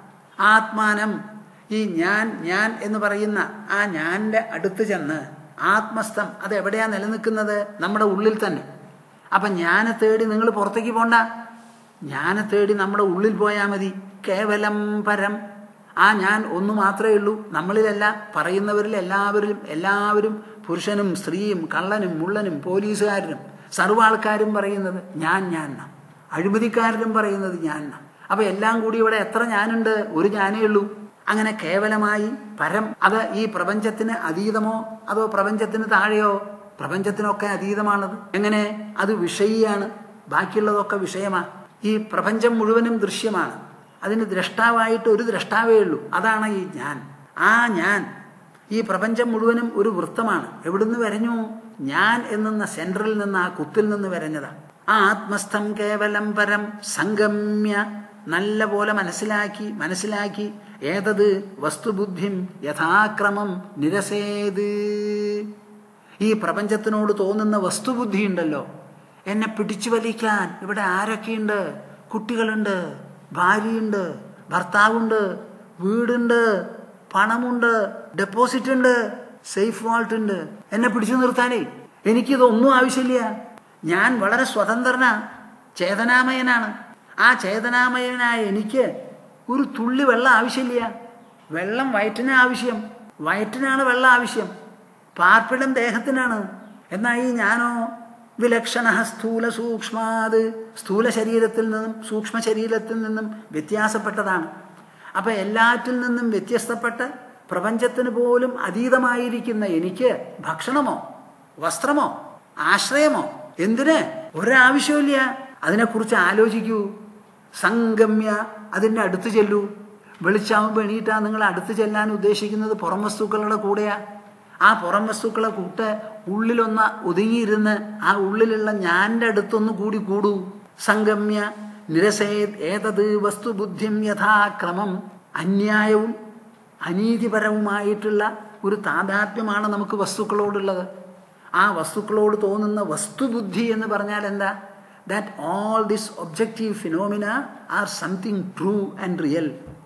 ആത്മാനം ഈ ഞാൻ ഞാൻ എന്ന് പറയുന്ന ആ ഞാൻ്റെ അടുത്ത് ചെന്ന് ആത്മസ്ഥം അത് എവിടെയാ നിലനിൽക്കുന്നത് നമ്മുടെ ഉള്ളിൽ തന്നെ അപ്പൊ ജ്ഞാനെ തേടി നിങ്ങൾ പുറത്തേക്ക് പോണ്ട ജ്ഞാനെ തേടി നമ്മുടെ ഉള്ളിൽ പോയാൽ മതി കേവലം പരം ആ ഞാൻ ഒന്ന് മാത്രമേ ഉള്ളൂ നമ്മളിലല്ല പറയുന്നവരിൽ എല്ലാവരിലും എല്ലാവരും പുരുഷനും സ്ത്രീയും കള്ളനും മുള്ളനും പോലീസുകാരനും സർവ്വ ആൾക്കാരും പറയുന്നത് ഞാൻ ഞാൻ എന്നാ അഴിമതിക്കാരനും പറയുന്നത് ഞാൻ എന്നാ അപ്പൊ എല്ലാം കൂടി ഇവിടെ എത്ര ഞാനുണ്ട് ഒരു ഞാനേ ഉള്ളൂ അങ്ങനെ കേവലമായി പരം അത് ഈ പ്രപഞ്ചത്തിന് അതീതമോ അതോ പ്രപഞ്ചത്തിന് താഴെയോ പ്രപഞ്ചത്തിനൊക്കെ അതീതമാണത് എങ്ങനെ അത് വിഷയിയാണ് ബാക്കിയുള്ളതൊക്കെ വിഷയമാണ് ഈ പ്രപഞ്ചം മുഴുവനും ദൃശ്യമാണ് അതിന് ദ്രഷ്ടാവായിട്ട് ഒരു ദ്രഷ്ടാവേ ഉള്ളൂ അതാണ് ഈ ഞാൻ ആ ഞാൻ ഈ പ്രപഞ്ചം മുഴുവനും ഒരു വൃത്തമാണ് എവിടുന്ന് വരഞ്ഞു ഞാൻ എന്ന സെൻട്രൽ നിന്ന് ആ കുത്തിൽ നിന്ന് വരഞ്ഞതാ ആ ആത്മസ്ഥം കേവലം പരം സംഗമ്യ നല്ല പോലെ മനസ്സിലാക്കി മനസ്സിലാക്കി ഏതത് വസ്തുബുദ്ധിം യഥാക്രമം നിരസേത് ഈ പ്രപഞ്ചത്തിനോട് തോന്നുന്ന വസ്തുബുദ്ധി ഉണ്ടല്ലോ എന്നെ പിടിച്ചു വലിക്കാൻ ഇവിടെ ആരൊക്കെയുണ്ട് കുട്ടികളുണ്ട് ഭാര്യയുണ്ട് ഭർത്താവുണ്ട് വീടുണ്ട് പണമുണ്ട് ഡെപ്പോസിറ്റ് ഉണ്ട് സേഫ് വാൾട്ട് ഉണ്ട് എന്നെ പിടിച്ചു നിർത്താനേ എനിക്കിതൊന്നും ആവശ്യമില്ല ഞാൻ വളരെ സ്വതന്ത്രനാ ചേതനാമയനാണ് ആ ചേതനാമയനായ എനിക്ക് ഒരു തുള്ളി വെള്ളം ആവശ്യമില്ല വെള്ളം വയറ്റിന് ആവശ്യം വയറ്റിനാണ് വെള്ളം ആവശ്യം പാർപ്പിടം ദേഹത്തിനാണ് എന്നാൽ ഈ ഞാനോ വിലക്ഷണ സ്ഥൂല സൂക്ഷ്മാത് സ്ഥൂല ശരീരത്തിൽ നിന്നും സൂക്ഷ്മ ശരീരത്തിൽ നിന്നും വ്യത്യാസപ്പെട്ടതാണ് അപ്പൊ എല്ലാറ്റിൽ നിന്നും വ്യത്യസ്തപ്പെട്ട് പ്രപഞ്ചത്തിന് പോലും അതീതമായിരിക്കുന്ന എനിക്ക് ഭക്ഷണമോ വസ്ത്രമോ ആശ്രയമോ എന്തിന് ഒരാവശ്യമില്ല അതിനെക്കുറിച്ച് ആലോചിക്കൂ സംഗമ്യ അതിൻ്റെ അടുത്ത് ചെല്ലൂ വെളിച്ചാവുമ്പോൾ എണീറ്റാ നിങ്ങൾ അടുത്ത് ചെല്ലാൻ ഉദ്ദേശിക്കുന്നത് പുറം വസ്തുക്കളുടെ കൂടെയാ ആ പുറം വസ്തുക്കളെ കൂട്ട് ഉള്ളിലൊന്ന് ഒതുങ്ങിയിരുന്ന് ആ ഉള്ളിലുള്ള ഞാൻ്റെ അടുത്തൊന്ന് കൂടി കൂടൂ സംഗമ്യ നിരസേത് ഏതത് വസ്തുബുദ്ധിം യഥാക്രമം അന്യായവും അനീതിപരവുമായിട്ടുള്ള ഒരു താതാത്മ്യമാണ് നമുക്ക് വസ്തുക്കളോടുള്ളത് ആ വസ്തുക്കളോട് തോന്നുന്ന വസ്തുബുദ്ധി എന്ന് പറഞ്ഞാൽ എന്താ that all this objective phenomena are something true and real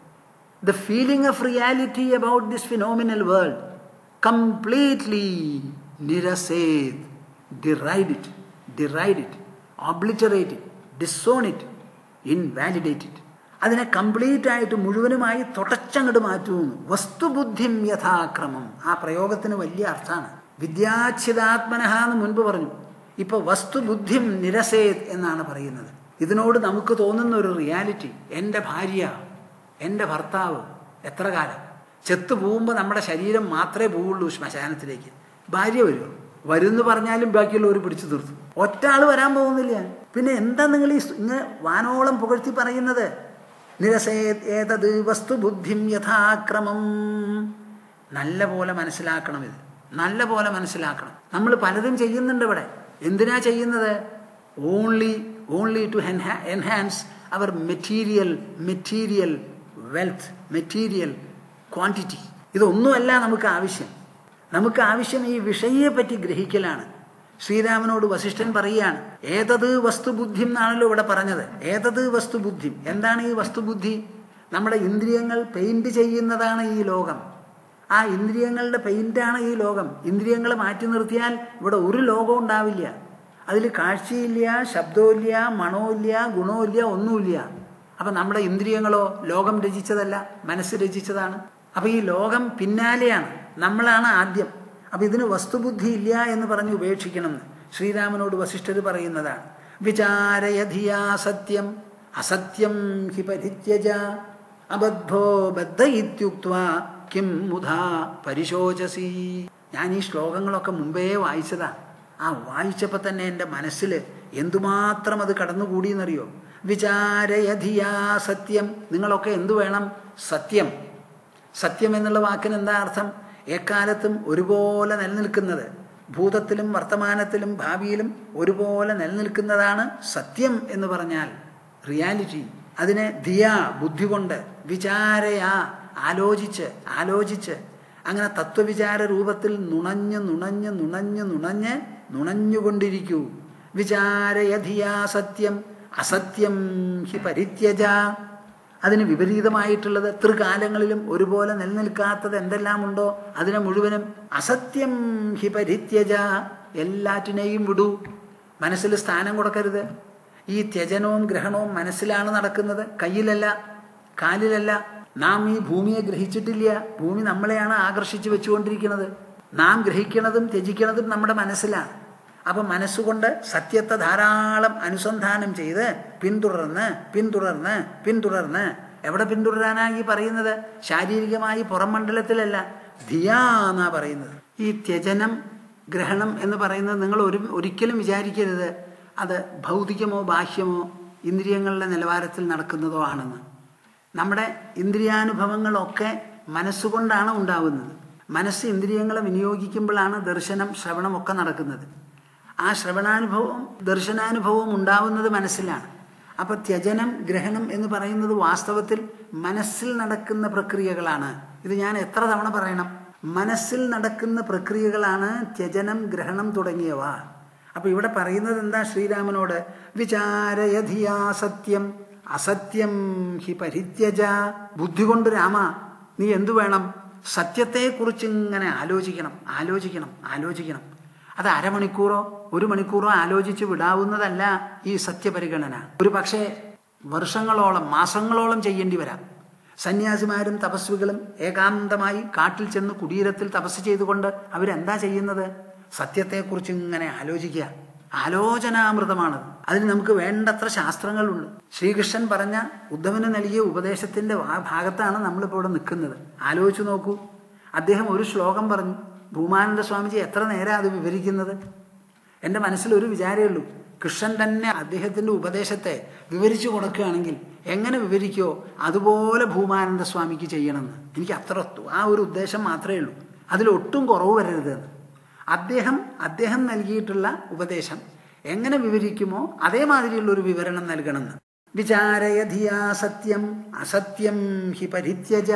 the feeling of reality about this phenomenal world completely nirased, deride it, deride it, obliterate it, disown it, invalidate it. അതിനെ കംപ്ലീറ്റ് ആയിട്ട് മുഴുവനുമായി തുടച്ചങ്ങോട്ട് മാറ്റുന്നു വസ്തുബുദ്ധിം യഥാക്രമം ആ പ്രയോഗത്തിന് വലിയ അർത്ഥമാണ് വിദ്യാച്ഛിതാത്മനഹ എന്ന് മുൻപ് പറഞ്ഞു ഇപ്പൊ വസ്തുബുദ്ധിം നിരസേത് എന്നാണ് പറയുന്നത് ഇതിനോട് നമുക്ക് തോന്നുന്ന ഒരു റിയാലിറ്റി എൻ്റെ ഭാര്യ എൻ്റെ ഭർത്താവ് എത്ര കാലം ചെത്ത് പോകുമ്പോൾ നമ്മുടെ ശരീരം മാത്രമേ പോവുള്ളൂ ശ്മശാനത്തിലേക്ക് ഭാര്യ വരുമോ വരുമെന്ന് പറഞ്ഞാലും ബാക്കിയുള്ളവർ പിടിച്ചു തീർത്തു ഒറ്റ ആള് വരാൻ പോകുന്നില്ല പിന്നെ എന്താ നിങ്ങൾ ഈ ഇങ്ങനെ വാനോളം പുകഴ്ത്തി പറയുന്നത് നിരസേ ഏതത് വസ്തുബുദ്ധിം യഥാക്രമം നല്ല പോലെ മനസ്സിലാക്കണം ഇത് നല്ല പോലെ മനസ്സിലാക്കണം നമ്മൾ പലതും ചെയ്യുന്നുണ്ട് ഇവിടെ എന്തിനാ ചെയ്യുന്നത് only only to enhance our material material wealth material quantity ഇതൊന്നുമല്ല നമുക്ക് ആവശ്യം നമുക്ക് ആവശ്യം ഈ വിഷയെ പറ്റി ഗ്രഹിക്കലാണ് ശ്രീരാമനോട് വസിഷ്ഠൻ പറയുകയാണ് ഏതത് വസ്തുബുദ്ധി എന്നാണല്ലോ ഇവിടെ പറഞ്ഞത് ഏതത് വസ്തുബുദ്ധി എന്താണ് ഈ വസ്തുബുദ്ധി നമ്മുടെ ഇന്ദ്രിയങ്ങൾ പെയിന്റ് ചെയ്യുന്നതാണ് ഈ ലോകം ആ ഇന്ദ്രിയങ്ങളുടെ പെയിന്റാണ് ഈ ലോകം ഇന്ദ്രിയങ്ങൾ മാറ്റി നിർത്തിയാൽ ഇവിടെ ഒരു ലോകം ഉണ്ടാവില്ല അതിൽ കാഴ്ചയില്ല ശബ്ദമില്ല മണമില്ല ഗുണമില്ല ഒന്നുമില്ല അപ്പൊ നമ്മുടെ ഇന്ദ്രിയങ്ങളോ ലോകം രചിച്ചതല്ല മനസ്സ് രചിച്ചതാണ് അപ്പൊ ഈ ലോകം പിന്നാലെയാണ് നമ്മളാണ് ആദ്യം അപ്പൊ ഇതിന് വസ്തുബുദ്ധി ഇല്ല എന്ന് പറഞ്ഞ് ഉപേക്ഷിക്കണം എന്ന് ശ്രീരാമനോട് വസിഷ്ഠർ പറയുന്നതാണ് വിചാരയധിയാ സത്യം അസത്യം ഹി പരിത്യജ അബദ്ധോ ബദ്ധ ഇത്യുക്വ കിം മുധാ പരിശോചസി ഞാൻ ഈ ശ്ലോകങ്ങളൊക്കെ മുമ്പേ വായിച്ചതാ ആ വായിച്ചപ്പോൾ തന്നെ എൻ്റെ മനസ്സിൽ എന്തുമാത്രം അത് കടന്നുകൂടിയെന്നറിയോ വിചാരയധിയാ സത്യം നിങ്ങളൊക്കെ എന്തു വേണം സത്യം സത്യം എന്നുള്ള വാക്കിന് എന്താ അർത്ഥം എക്കാലത്തും ഒരുപോലെ നിലനിൽക്കുന്നത് ഭൂതത്തിലും വർത്തമാനത്തിലും ഭാവിയിലും ഒരുപോലെ നിലനിൽക്കുന്നതാണ് സത്യം എന്ന് പറഞ്ഞാൽ റിയാലിറ്റി അതിനെ ധിയ ബുദ്ധി കൊണ്ട് വിചാരയാ ആലോചിച്ച് ആലോചിച്ച് അങ്ങനെ തത്വവിചാര രൂപത്തിൽ നുണഞ്ഞ് നുണഞ്ഞ് നുണഞ്ഞ് നുണഞ്ഞ് നുണഞ്ഞുകൊണ്ടിരിക്കൂ വിചാരയധിയാ സത്യം അസത്യം ഹി പരിത്യജ അതിന് വിപരീതമായിട്ടുള്ളത് ത്രികാലങ്ങളിലും ഒരുപോലെ നിലനിൽക്കാത്തത് എന്തെല്ലാം ഉണ്ടോ അതിനെ മുഴുവനും അസത്യം ഹി പരിത്യജ എല്ലാറ്റിനെയും വിടൂ മനസ്സിൽ സ്ഥാനം കൊടുക്കരുത് ഈ ത്യജനവും ഗ്രഹണവും മനസ്സിലാണ് നടക്കുന്നത് കയ്യിലല്ല കാലിലല്ല നാം ഈ ഭൂമിയെ ഗ്രഹിച്ചിട്ടില്ല ഭൂമി നമ്മളെയാണ് ആകർഷിച്ചു വെച്ചുകൊണ്ടിരിക്കുന്നത് നാം ഗ്രഹിക്കുന്നതും ത്യജിക്കുന്നതും നമ്മുടെ മനസ്സിലാണ് അപ്പൊ മനസ്സുകൊണ്ട് സത്യത്തെ ധാരാളം അനുസന്ധാനം ചെയ്ത് പിന്തുടർന്ന് പിന്തുടർന്ന് പിന്തുടർന്ന് എവിടെ പിന്തുടരാനാ ഈ പറയുന്നത് ശാരീരികമായി പുറം മണ്ഡലത്തിലല്ല ധിയാ എന്നാ പറയുന്നത് ഈ ത്യജനം ഗ്രഹണം എന്ന് പറയുന്നത് നിങ്ങൾ ഒരു ഒരിക്കലും വിചാരിക്കരുത് അത് ഭൗതികമോ ബാഹ്യമോ ഇന്ദ്രിയങ്ങളുടെ നിലവാരത്തിൽ നടക്കുന്നതോ ആണെന്ന് നമ്മുടെ ഇന്ദ്രിയാനുഭവങ്ങളൊക്കെ മനസ്സുകൊണ്ടാണ് ഉണ്ടാവുന്നത് മനസ്സ് ഇന്ദ്രിയങ്ങളെ വിനിയോഗിക്കുമ്പോഴാണ് ദർശനം ശ്രവണം ഒക്കെ നടക്കുന്നത് ആ ശ്രവണാനുഭവം ദർശനാനുഭവവും ഉണ്ടാവുന്നത് മനസ്സിലാണ് അപ്പൊ ത്യജനം ഗ്രഹണം എന്ന് പറയുന്നത് വാസ്തവത്തിൽ മനസ്സിൽ നടക്കുന്ന പ്രക്രിയകളാണ് ഇത് ഞാൻ എത്ര തവണ പറയണം മനസ്സിൽ നടക്കുന്ന പ്രക്രിയകളാണ് ത്യജനം ഗ്രഹണം തുടങ്ങിയവ അപ്പൊ ഇവിടെ പറയുന്നത് എന്താ ശ്രീരാമനോട് വിചാരയധിയാ സത്യം അസത്യം ഹി പരിത്യജ ബുദ്ധി കൊണ്ട് രാമ നീ എന്തു വേണം സത്യത്തെക്കുറിച്ച് ഇങ്ങനെ ആലോചിക്കണം ആലോചിക്കണം ആലോചിക്കണം അത് അരമണിക്കൂറോ ഒരു മണിക്കൂറോ ആലോചിച്ച് വിടാവുന്നതല്ല ഈ സത്യപരിഗണന ഒരു പക്ഷേ വർഷങ്ങളോളം മാസങ്ങളോളം ചെയ്യേണ്ടി വരാം സന്യാസിമാരും തപസ്വികളും ഏകാന്തമായി കാട്ടിൽ ചെന്ന് കുടീരത്തിൽ തപസ് ചെയ്തുകൊണ്ട് അവരെന്താ ചെയ്യുന്നത് സത്യത്തെക്കുറിച്ച് ഇങ്ങനെ ആലോചിക്കുക ആലോചനാമൃതമാണ് അതിന് നമുക്ക് വേണ്ടത്ര ശാസ്ത്രങ്ങളുണ്ട് ശ്രീകൃഷ്ണൻ പറഞ്ഞ ഉദ്ധവന് നൽകിയ ഉപദേശത്തിന്റെ ഭാഗത്താണ് നമ്മളിപ്പോൾ ഇവിടെ നിൽക്കുന്നത് ആലോചിച്ചു നോക്കൂ അദ്ദേഹം ഒരു ശ്ലോകം പറഞ്ഞു ഭൂമാനന്ദ സ്വാമിജി എത്ര നേരം അത് വിവരിക്കുന്നത് എൻ്റെ മനസ്സിൽ ഒരു വിചാരമേ ഉള്ളൂ കൃഷ്ണൻ തന്നെ അദ്ദേഹത്തിൻ്റെ ഉപദേശത്തെ വിവരിച്ചു കൊടുക്കുകയാണെങ്കിൽ എങ്ങനെ വിവരിക്കോ അതുപോലെ ഭൂമാനന്ദ സ്വാമിക്ക് ചെയ്യണമെന്ന് എനിക്ക് അത്ര ആ ഒരു ഉദ്ദേശം മാത്രമേ ഉള്ളൂ അതിലൊട്ടും കുറവ് വരരുത് അദ്ദേഹം അദ്ദേഹം നൽകിയിട്ടുള്ള ഉപദേശം എങ്ങനെ വിവരിക്കുമോ അതേമാതിരിയുള്ള ഒരു വിവരണം നൽകണമെന്ന് വിചാരയധിയാ സത്യം അസത്യം ഹി പരിത്യജ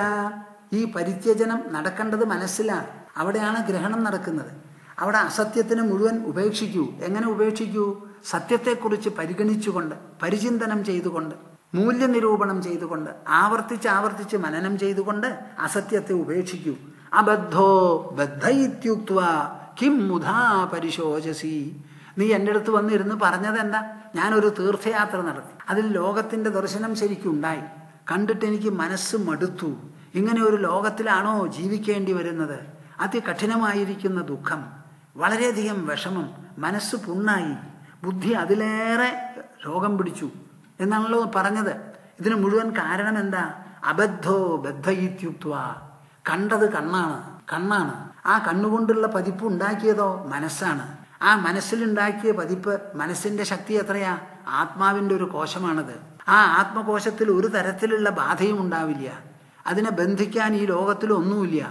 ഈ പരിത്യജനം നടക്കേണ്ടത് മനസ്സിലാണ് അവിടെയാണ് ഗ്രഹണം നടക്കുന്നത് അവിടെ അസത്യത്തിന് മുഴുവൻ ഉപേക്ഷിക്കൂ എങ്ങനെ ഉപേക്ഷിക്കൂ സത്യത്തെക്കുറിച്ച് പരിഗണിച്ചുകൊണ്ട് പരിചിന്തനം ചെയ്തുകൊണ്ട് മൂല്യനിരൂപണം ചെയ്തുകൊണ്ട് ആവർത്തിച്ച് ആവർത്തിച്ച് മനനം ചെയ്തുകൊണ്ട് അസത്യത്തെ ഉപേക്ഷിക്കൂ അബദ്ധോ ബദ്ധയിത്യുക്വ കിം മുധാ പരിശോചസി നീ എൻ്റെ അടുത്ത് വന്നിരുന്ന് പറഞ്ഞത് എന്താ ഞാനൊരു തീർത്ഥയാത്ര നടത്തി അതിൽ ലോകത്തിന്റെ ദർശനം ശരിക്കും ഉണ്ടായി കണ്ടിട്ട് എനിക്ക് മനസ്സ് മടുത്തു ഇങ്ങനെ ഒരു ലോകത്തിലാണോ ജീവിക്കേണ്ടി വരുന്നത് അതികഠിനമായിരിക്കുന്ന ദുഃഖം വളരെയധികം വിഷമം മനസ്സ് പുണ്ണായി ബുദ്ധി അതിലേറെ രോഗം പിടിച്ചു എന്നാണല്ലോ പറഞ്ഞത് ഇതിന് മുഴുവൻ കാരണം എന്താ അബദ്ധോ ബദ്ധയിത്യുക്വ കണ്ടത് കണ്ണാണ് കണ്ണാണ് ആ കണ്ണുകൊണ്ടുള്ള പതിപ്പ് ഉണ്ടാക്കിയതോ മനസ്സാണ് ആ മനസ്സിലുണ്ടാക്കിയ പതിപ്പ് മനസ്സിന്റെ ശക്തി എത്രയാ ആത്മാവിന്റെ ഒരു കോശമാണത് ആ ആത്മകോശത്തിൽ ഒരു തരത്തിലുള്ള ബാധയും ഉണ്ടാവില്ല അതിനെ ബന്ധിക്കാൻ ഈ ലോകത്തിൽ ഒന്നുമില്ല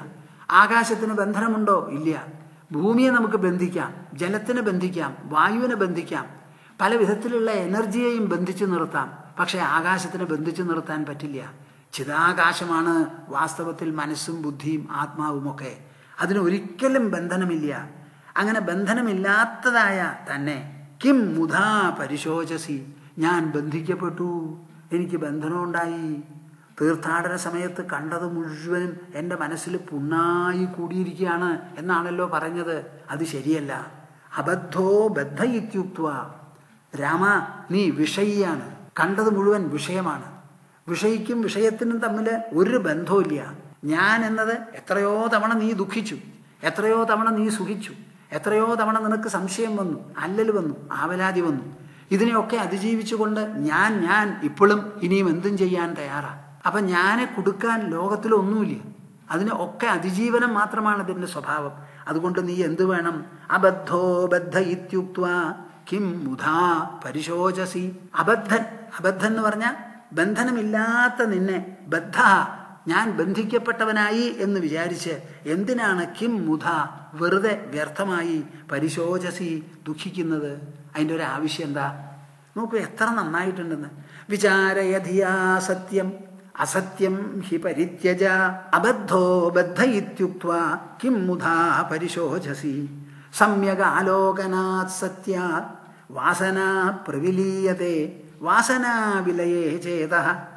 ആകാശത്തിന് ബന്ധനമുണ്ടോ ഇല്ല ഭൂമിയെ നമുക്ക് ബന്ധിക്കാം ജലത്തിന് ബന്ധിക്കാം വായുവിനെ ബന്ധിക്കാം പല വിധത്തിലുള്ള എനർജിയെയും ബന്ധിച്ചു നിർത്താം പക്ഷേ ആകാശത്തിന് ബന്ധിച്ചു നിർത്താൻ പറ്റില്ല ചിതാകാശമാണ് വാസ്തവത്തിൽ മനസ്സും ബുദ്ധിയും ആത്മാവുമൊക്കെ അതിന് ഒരിക്കലും ബന്ധനമില്ല അങ്ങനെ ബന്ധനമില്ലാത്തതായ തന്നെ കിം മുധാ പരിശോചസി ഞാൻ ബന്ധിക്കപ്പെട്ടു എനിക്ക് ബന്ധനമുണ്ടായി തീർത്ഥാടന സമയത്ത് കണ്ടത് മുഴുവനും എൻ്റെ മനസ്സിൽ പുണ്ണായി കൂടിയിരിക്കുകയാണ് എന്നാണല്ലോ പറഞ്ഞത് അത് ശരിയല്ല അബദ്ധോ ബദ്ധ ഇത്യുക്വ രാമ നീ വിഷയിയാണ് കണ്ടത് മുഴുവൻ വിഷയമാണ് വിഷയിക്കും വിഷയത്തിനും തമ്മിൽ ഒരു ബന്ധവുമില്ല ഞാൻ എന്നത് എത്രയോ തവണ നീ ദുഃഖിച്ചു എത്രയോ തവണ നീ സുഖിച്ചു എത്രയോ തവണ നിനക്ക് സംശയം വന്നു അല്ലൽ വന്നു ആവലാതി വന്നു ഇതിനെയൊക്കെ അതിജീവിച്ചുകൊണ്ട് ഞാൻ ഞാൻ ഇപ്പോഴും ഇനിയും എന്തും ചെയ്യാൻ തയ്യാറാ അപ്പൊ ഞാനെ കൊടുക്കാൻ ലോകത്തിലൊന്നുമില്ല അതിന് ഒക്കെ അതിജീവനം മാത്രമാണ് ഇതിന്റെ സ്വഭാവം അതുകൊണ്ട് നീ എന്ത് വേണം അബദ്ധോ ബദ്ധ ഇത്യുക്വ കിം മുധാ പരിശോചസി അബദ്ധൻ അബദ്ധൻ എന്ന് പറഞ്ഞാൽ ബന്ധനമില്ലാത്ത നിന്നെ ബദ്ധ ഞാൻ ബന്ധിക്കപ്പെട്ടവനായി എന്ന് വിചാരിച്ച് എന്തിനാണ് കിം മുധ വെറുതെ വ്യർത്ഥമായി പരിശോചസി ദുഃഖിക്കുന്നത് അതിൻ്റെ ഒരു ആവശ്യം എന്താ നോക്കൂ എത്ര നന്നായിട്ടുണ്ടെന്ന് വിചാരയധിയാ സത്യം അസത്യം ഹി പരിത്യജ അബദ്ധോ ബദ്ധ ഇത്യുക്വ കിം മുധാ പരിശോചസി സമ്യകാലോകനാത് സത്യാത് വാസന പ്രവിലീയത്തെ വാസനാവിലയേ ചേത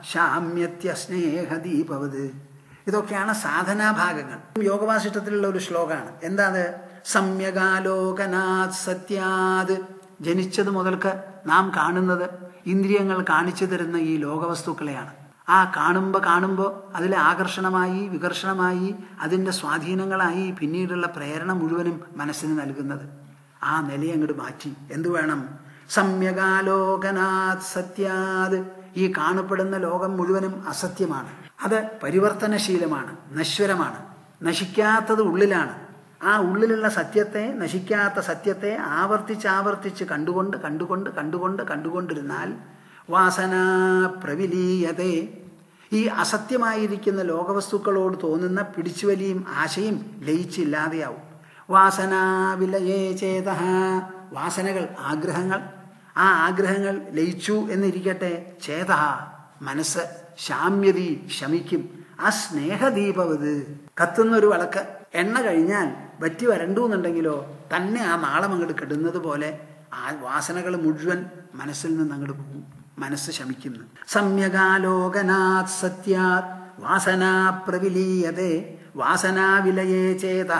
ശാമ്യത്യസ്നേഹദീപവത് ഇതൊക്കെയാണ് സാധനാഭാഗങ്ങൾ യോഗവാസിഷ്ടത്തിലുള്ള ഒരു ശ്ലോകമാണ് എന്താണ് സമ്യകാലോകനാത് സത്യാത് ജനിച്ചത് മുതൽക്ക് നാം കാണുന്നത് ഇന്ദ്രിയങ്ങൾ കാണിച്ചു തരുന്ന ഈ ലോകവസ്തുക്കളെയാണ് ആ കാണുമ്പോൾ കാണുമ്പോൾ അതിലെ ആകർഷണമായി വികർഷണമായി അതിൻ്റെ സ്വാധീനങ്ങളായി പിന്നീടുള്ള പ്രേരണ മുഴുവനും മനസ്സിന് നൽകുന്നത് ആ നിലയെ അങ്ങോട്ട് മാറ്റി എന്തു വേണം സമ്യകാലോകനാത് സത്യാത് ഈ കാണപ്പെടുന്ന ലോകം മുഴുവനും അസത്യമാണ് അത് പരിവർത്തനശീലമാണ് നശ്വരമാണ് നശിക്കാത്തത് ഉള്ളിലാണ് ആ ഉള്ളിലുള്ള സത്യത്തെ നശിക്കാത്ത സത്യത്തെ ആവർത്തിച്ച് ആവർത്തിച്ച് കണ്ടുകൊണ്ട് കണ്ടുകൊണ്ട് കണ്ടുകൊണ്ട് കണ്ടുകൊണ്ടിരുന്നാൽ വാസന പ്രവിലീയതേ ഈ അസത്യമായിരിക്കുന്ന ലോകവസ്തുക്കളോട് തോന്നുന്ന പിടിച്ചുവലിയും ആശയും ലയിച്ചില്ലാതെയാവും വാസനാവിലയേ ചേത വാസനകൾ ആഗ്രഹങ്ങൾ ആ ആഗ്രഹങ്ങൾ ലയിച്ചു എന്നിരിക്കട്ടെ ചേത മനസ്സ് ശാമ്യതി ശമിക്കും ആ സ്നേഹദീപവത് കത്തുന്നൊരു വിളക്ക് എണ്ണ കഴിഞ്ഞാൽ വറ്റി വരണ്ടു എന്നുണ്ടെങ്കിലോ തന്നെ ആ നാളം അങ്ങോട്ട് കെടുന്നത് പോലെ ആ വാസനകൾ മുഴുവൻ മനസ്സിൽ നിന്ന് അങ്ങോട്ട് പോകും മനസ്സ് ശമിക്കുന്നു സമ്യകാലോകനാത് സത്യാത് വാസനാ പ്രവിലീയതേ വാസനാവിലയേ ചേത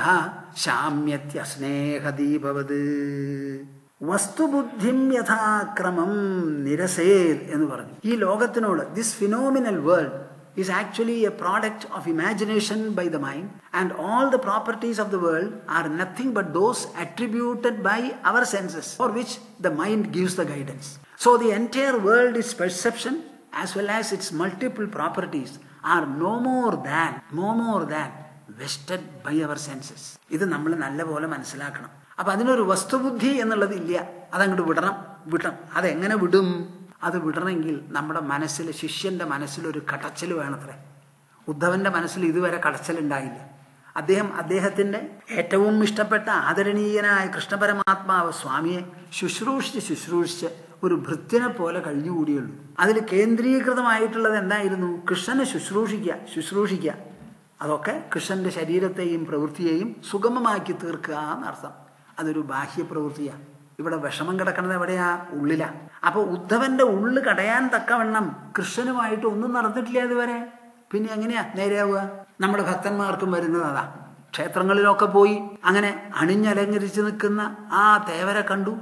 ശാമ്യത്യസ്നേഹദീപവത് വസ്തുബുദ്ധിം യഥാക്രമം നിരസേത് എന്ന് പറഞ്ഞു ഈ ലോകത്തിനോട് this phenomenal world is actually a product of imagination by the mind, and all the properties of the world are nothing but those attributed by our senses, for which the mind gives the guidance. So, the entire world is perception as well as its multiple properties are no more than, no more than vested by our senses. ഇത് നമ്മൾ നല്ലപോലെ മനസ്സിലാക്കണം അപ്പൊ അതിനൊരു വസ്തുബുദ്ധി എന്നുള്ളത് ഇല്ല അതങ്ങോട്ട് വിടണം വിടണം അതെങ്ങനെ വിടും അത് വിടണമെങ്കിൽ നമ്മുടെ മനസ്സിൽ ശിഷ്യന്റെ മനസ്സിൽ ഒരു കടച്ചൽ വേണത്രേ ഉദ്ധവന്റെ മനസ്സിൽ ഇതുവരെ കടച്ചലുണ്ടായില്ല അദ്ദേഹം അദ്ദേഹത്തിന്റെ ഏറ്റവും ഇഷ്ടപ്പെട്ട ആദരണീയനായ കൃഷ്ണപരമാത്മാവ് സ്വാമിയെ ശുശ്രൂഷിച്ച് ശുശ്രൂഷിച്ച് ഒരു ഭൃത്യനെ പോലെ കഴിഞ്ഞുകൂടിയുള്ളൂ അതിൽ കേന്ദ്രീകൃതമായിട്ടുള്ളത് എന്തായിരുന്നു കൃഷ്ണനെ ശുശ്രൂഷിക്കുക ശുശ്രൂഷിക്കുക അതൊക്കെ കൃഷ്ണന്റെ ശരീരത്തെയും പ്രവൃത്തിയെയും സുഗമമാക്കി തീർക്കുക എന്നർത്ഥം അതൊരു ബാഹ്യ പ്രവൃത്തിയാണ് ഇവിടെ വിഷമം കിടക്കുന്നത് എവിടെയാ ഉള്ളിലാ അപ്പൊ ഉദ്ധവന്റെ ഉള്ളു കടയാൻ തക്കവണ്ണം കൃഷ്ണനുമായിട്ട് ഒന്നും നടന്നിട്ടില്ല ഇതുവരെ പിന്നെ എങ്ങനെയാ നേരെയാവുക നമ്മുടെ ഭക്തന്മാർക്കും വരുന്നത് അതാ ക്ഷേത്രങ്ങളിലൊക്കെ പോയി അങ്ങനെ അണിഞ്ഞലങ്കരിച്ച് നിൽക്കുന്ന ആ തേവരെ കണ്ടു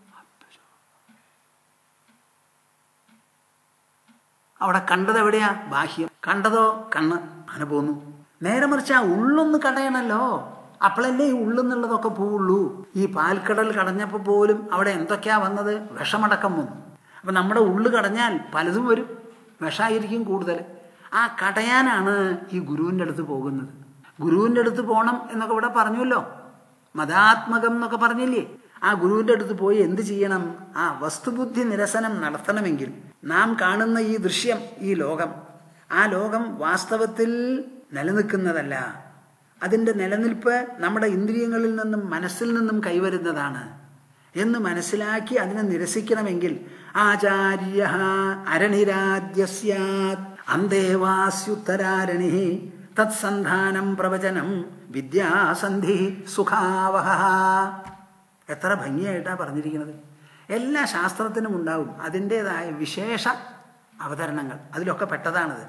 അവിടെ കണ്ടത് എവിടെയാ ബാഹ്യം കണ്ടതോ കണ്ണ് അങ്ങനെ പോന്നു നേരെ മറിച്ച് ആ ഉള്ളൊന്ന് കടയണല്ലോ അപ്പോഴല്ലേ ഈ ഉള്ളെന്നുള്ളതൊക്കെ പോവുള്ളൂ ഈ പാൽക്കടൽ കടഞ്ഞപ്പോൾ പോലും അവിടെ എന്തൊക്കെയാ വന്നത് വിഷമടക്കം വന്നു അപ്പം നമ്മുടെ ഉള്ളു കടഞ്ഞാൽ പലതും വരും വിഷമായിരിക്കും കൂടുതൽ ആ കടയാനാണ് ഈ ഗുരുവിൻ്റെ അടുത്ത് പോകുന്നത് ഗുരുവിൻ്റെ അടുത്ത് പോകണം എന്നൊക്കെ ഇവിടെ പറഞ്ഞല്ലോ മതാത്മകം എന്നൊക്കെ പറഞ്ഞില്ലേ ആ ഗുരുവിൻ്റെ അടുത്ത് പോയി എന്ത് ചെയ്യണം ആ വസ്തുബുദ്ധി നിരസനം നടത്തണമെങ്കിൽ നാം കാണുന്ന ഈ ദൃശ്യം ഈ ലോകം ആ ലോകം വാസ്തവത്തിൽ നിലനിൽക്കുന്നതല്ല അതിൻ്റെ നിലനിൽപ്പ് നമ്മുടെ ഇന്ദ്രിയങ്ങളിൽ നിന്നും മനസ്സിൽ നിന്നും കൈവരുന്നതാണ് എന്ന് മനസ്സിലാക്കി അതിനെ നിരസിക്കണമെങ്കിൽ ആചാര്യ അരണിരാദ്യ സ്യാത് അന്തേവാസ്യുത്തരാരണി തത്സന്ധാനം പ്രവചനം വിദ്യാസന്ധി സുഖാവഹ എത്ര ഭംഗിയായിട്ടാണ് പറഞ്ഞിരിക്കുന്നത് എല്ലാ ശാസ്ത്രത്തിനും ഉണ്ടാവും അതിൻ്റെതായ വിശേഷ അവതരണങ്ങൾ അതിലൊക്കെ പെട്ടതാണിത്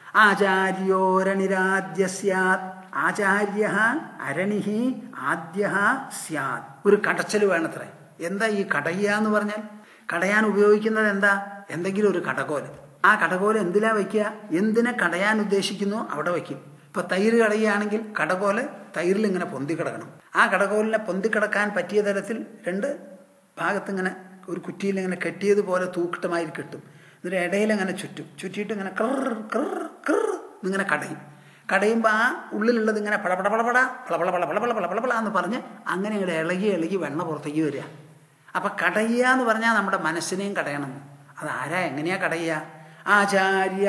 ആചാര്യോരണിരാദ്യ സ്യാത് ആചാര്യ അരണിഹി ആദ്യ സ്യാത് ഒരു കടച്ചൽ വേണത്രേ എന്താ ഈ കടയ്യ എന്ന് പറഞ്ഞാൽ കടയാൻ ഉപയോഗിക്കുന്നത് എന്താ എന്തെങ്കിലും ഒരു കടകോല് ആ കടകോല് എന്തിലാ വയ്ക്കുക എന്തിനെ കടയാൻ ഉദ്ദേശിക്കുന്നു അവിടെ വയ്ക്കും ഇപ്പൊ തൈര് കടയുകയാണെങ്കിൽ കടകോല് തൈരിൽ ഇങ്ങനെ പൊന്തി കിടക്കണം ആ കടകോലിനെ പൊന്തി കിടക്കാൻ പറ്റിയ തരത്തിൽ രണ്ട് ഭാഗത്ത് ഇങ്ങനെ ഒരു കുറ്റിയിൽ ഇങ്ങനെ കെട്ടിയതുപോലെ തൂക്കിട്ടമായി കിട്ടും എന്നിട്ട് ഇടയിൽ അങ്ങനെ ചുറ്റും ചുറ്റിയിട്ട് ഇങ്ങനെ കർ കർ കർ എന്നിങ്ങനെ കടയും കടയുമ്പോൾ ആ ഉള്ളിലുള്ളത് ഇങ്ങനെ പളപട പളപട പളപള പള പള പള പള പള പള എന്ന് പറഞ്ഞ് അങ്ങനെ ഇങ്ങനെ ഇളകി ഇളകി വെണ്ണ പുറത്തേക്ക് വരിക അപ്പൊ കടയുക എന്ന് പറഞ്ഞാൽ നമ്മുടെ മനസ്സിനെയും കടയണം അത് ആരാ എങ്ങനെയാ കടയുക ആചാര്യ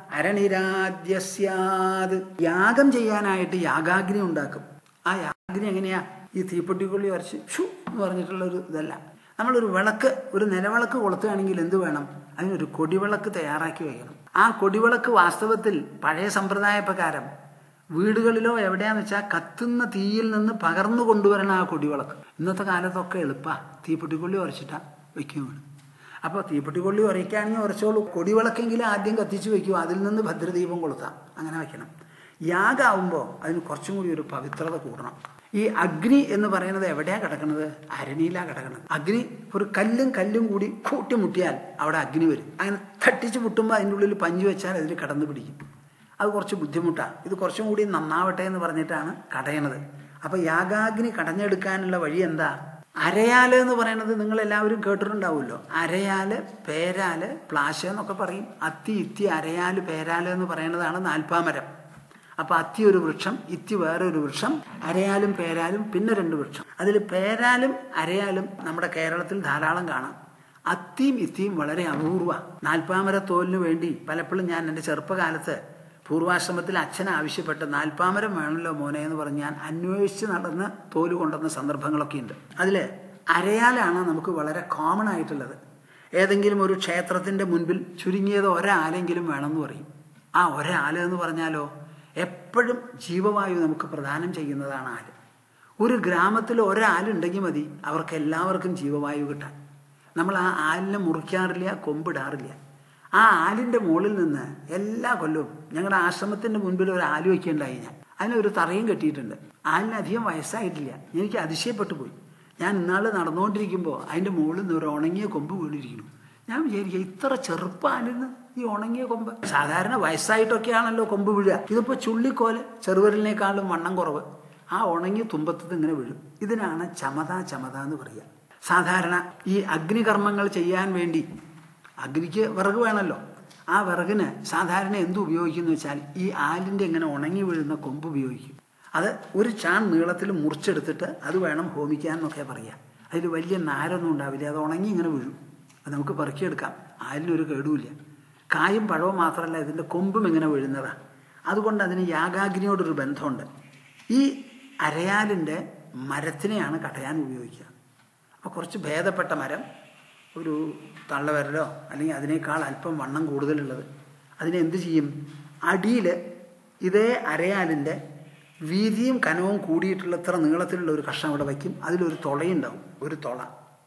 അരണിരാദ്യസ്യാത് യാഗം ചെയ്യാനായിട്ട് യാഗാഗ്നി ഉണ്ടാക്കും ആ യാഗാഗ്നി എങ്ങനെയാ ഈ തീപ്പെട്ടിക്കൊള്ളി വരച്ച് ഷു എന്ന് പറഞ്ഞിട്ടുള്ള ഒരു ഇതല്ല നമ്മളൊരു വിളക്ക് ഒരു നിലവിളക്ക് കൊളുത്തുകയാണെങ്കിൽ എന്ത് വേണം അതിനൊരു കൊടിവിളക്ക് തയ്യാറാക്കി വയ്ക്കണം ആ കൊടിവിളക്ക് വാസ്തവത്തിൽ പഴയ സമ്പ്രദായ പ്രകാരം വീടുകളിലോ എവിടെയാന്ന് വെച്ചാൽ കത്തുന്ന തീയിൽ നിന്ന് പകർന്നു കൊണ്ടുവരണം ആ കൊടിവിളക്ക് ഇന്നത്തെ കാലത്തൊക്കെ എളുപ്പാ തീപ്പെട്ടിക്കൊള്ളി ഉരച്ചിട്ടാ വെക്കും വേണം അപ്പോൾ തീപ്പെട്ടിക്കൊള്ളി ഉരയ്ക്കുകയാണെങ്കിൽ ഉരച്ചോളൂ കൊടിവിളക്കെങ്കിലും ആദ്യം കത്തിച്ച് വെക്കും അതിൽ നിന്ന് ഭദ്രദീപം കൊളുത്താം അങ്ങനെ വെക്കണം യാഗാവുമ്പോൾ അതിന് കുറച്ചും കൂടി ഒരു പവിത്രത കൂടണം ഈ അഗ്നി എന്ന് പറയുന്നത് എവിടെയാ കിടക്കുന്നത് അരണിയിലാ കിടക്കുന്നത് അഗ്നി ഒരു കല്ലും കല്ലും കൂടി കൂട്ടിമുട്ടിയാൽ അവിടെ അഗ്നി വരും അങ്ങനെ തട്ടിച്ച് മുട്ടുമ്പോൾ അതിൻ്റെ ഉള്ളിൽ പഞ്ചു വെച്ചാൽ അതിൽ കടന്നു പിടിക്കും അത് കുറച്ച് ബുദ്ധിമുട്ടാണ് ഇത് കുറച്ചും കൂടി നന്നാവട്ടെ എന്ന് പറഞ്ഞിട്ടാണ് കടയണത് അപ്പൊ യാഗാഗ്നി കടഞ്ഞെടുക്കാനുള്ള വഴി എന്താ അരയാല് എന്ന് പറയുന്നത് നിങ്ങൾ എല്ലാവരും കേട്ടിട്ടുണ്ടാവുമല്ലോ അരയാല് പേരാല് പ്ലാശ എന്നൊക്കെ പറയും അത്തി ഇത്തി അരയാല് പേരാല് എന്ന് പറയുന്നതാണ് നാൽപ്പാമരം അപ്പൊ അത്തി ഒരു വൃക്ഷം ഇത്തി വേറെ ഒരു വൃക്ഷം അരയാലും പേരാലും പിന്നെ രണ്ട് വൃക്ഷം അതിൽ പേരാലും അരയാലും നമ്മുടെ കേരളത്തിൽ ധാരാളം കാണാം അത്തിയും ഇത്തിയും വളരെ അപൂർവ നാൽപ്പാമര തോലിന് വേണ്ടി പലപ്പോഴും ഞാൻ എൻ്റെ ചെറുപ്പകാലത്ത് പൂർവാശ്രമത്തിൽ അച്ഛൻ ആവശ്യപ്പെട്ട് നാൽപ്പാമരം വേണമല്ലോ മോനെ എന്ന് പറഞ്ഞ് ഞാൻ അന്വേഷിച്ച് നടന്ന് തോല് കൊണ്ടുവന്ന സന്ദർഭങ്ങളൊക്കെ ഉണ്ട് അതിൽ അരയാലാണ് നമുക്ക് വളരെ കോമൺ ആയിട്ടുള്ളത് ഏതെങ്കിലും ഒരു ക്ഷേത്രത്തിന്റെ മുൻപിൽ ചുരുങ്ങിയത് ഒരാലെങ്കിലും വേണമെന്ന് പറയും ആ ഒരാല് എന്ന് പറഞ്ഞാലോ എപ്പോഴും ജീവവായു നമുക്ക് പ്രദാനം ചെയ്യുന്നതാണ് ആല് ഒരു ഗ്രാമത്തിൽ ഒരാളുണ്ടെങ്കിൽ മതി അവർക്ക് എല്ലാവർക്കും ജീവവായു കിട്ടാൻ നമ്മൾ ആ ആലിനെ മുറിക്കാറില്ല കൊമ്പിടാറില്ല ആ ആലിൻ്റെ മുകളിൽ നിന്ന് എല്ലാ കൊല്ലവും ഞങ്ങളുടെ ആശ്രമത്തിൻ്റെ മുൻപിൽ ഒരു ആല് വയ്ക്കേണ്ടായി ഞാൻ അതിനൊരു തറയും കെട്ടിയിട്ടുണ്ട് ആലിന് അധികം വയസ്സായിട്ടില്ല എനിക്ക് അതിശയപ്പെട്ടു പോയി ഞാൻ ഇന്നാൾ നടന്നുകൊണ്ടിരിക്കുമ്പോൾ അതിൻ്റെ മുകളിൽ നിന്ന് ഒരു ഉണങ്ങിയ കൊമ്പ് വീണിരിക്കുന്നു ഞാൻ വിചാരിക്കുക ഇത്ര ചെറുപ്പാലിന്ന് ഈ ഉണങ്ങിയ കൊമ്പ് സാധാരണ വയസ്സായിട്ടൊക്കെയാണല്ലോ കൊമ്പ് വീഴുക ഇതിപ്പോൾ ചുള്ളിക്കോല് ചെറുവിരലിനേക്കാളും വണ്ണം കുറവ് ആ ഉണങ്ങിയ തുമ്പത്തത് ഇങ്ങനെ വീഴും ഇതിനാണ് ചമത ചമത എന്ന് പറയുക സാധാരണ ഈ അഗ്നികർമ്മങ്ങൾ ചെയ്യാൻ വേണ്ടി അഗ്നിക്ക് വിറക് വേണമല്ലോ ആ വിറകിന് സാധാരണ എന്ത് ഉപയോഗിക്കുന്നു വെച്ചാൽ ഈ ആലിൻ്റെ ഇങ്ങനെ ഉണങ്ങി വീഴുന്ന കൊമ്പ് ഉപയോഗിക്കും അത് ഒരു ചാൺ നീളത്തിൽ മുറിച്ചെടുത്തിട്ട് അത് വേണം ഹോമിക്കാൻ എന്നൊക്കെ പറയാം അതിൽ വലിയ നാരൊന്നും ഉണ്ടാവില്ല അത് ഉണങ്ങി ഇങ്ങനെ വീഴും അത് നമുക്ക് പെറുക്കിയെടുക്കാം ആലിനൊരു കേടുമില്ല കായും പഴവും മാത്രമല്ല ഇതിൻ്റെ കൊമ്പും ഇങ്ങനെ വീഴുന്നതാണ് അതുകൊണ്ട് അതിന് യാഗാഗ്നിയോടൊരു ബന്ധമുണ്ട് ഈ അരയാലിൻ്റെ മരത്തിനെയാണ് കടയാൻ ഉപയോഗിക്കുക അപ്പോൾ കുറച്ച് ഭേദപ്പെട്ട മരം ഒരു തള്ളവരലോ അല്ലെങ്കിൽ അതിനേക്കാൾ അല്പം വണ്ണം കൂടുതലുള്ളത് അതിനെ എന്ത് ചെയ്യും അടിയിൽ ഇതേ അരയാലിൻ്റെ വീതിയും കനവും കൂടിയിട്ടുള്ള ഇത്ര നീളത്തിലുള്ള ഒരു കഷ്ണം അവിടെ വയ്ക്കും അതിലൊരു തുളയുണ്ടാവും ഒരു തുള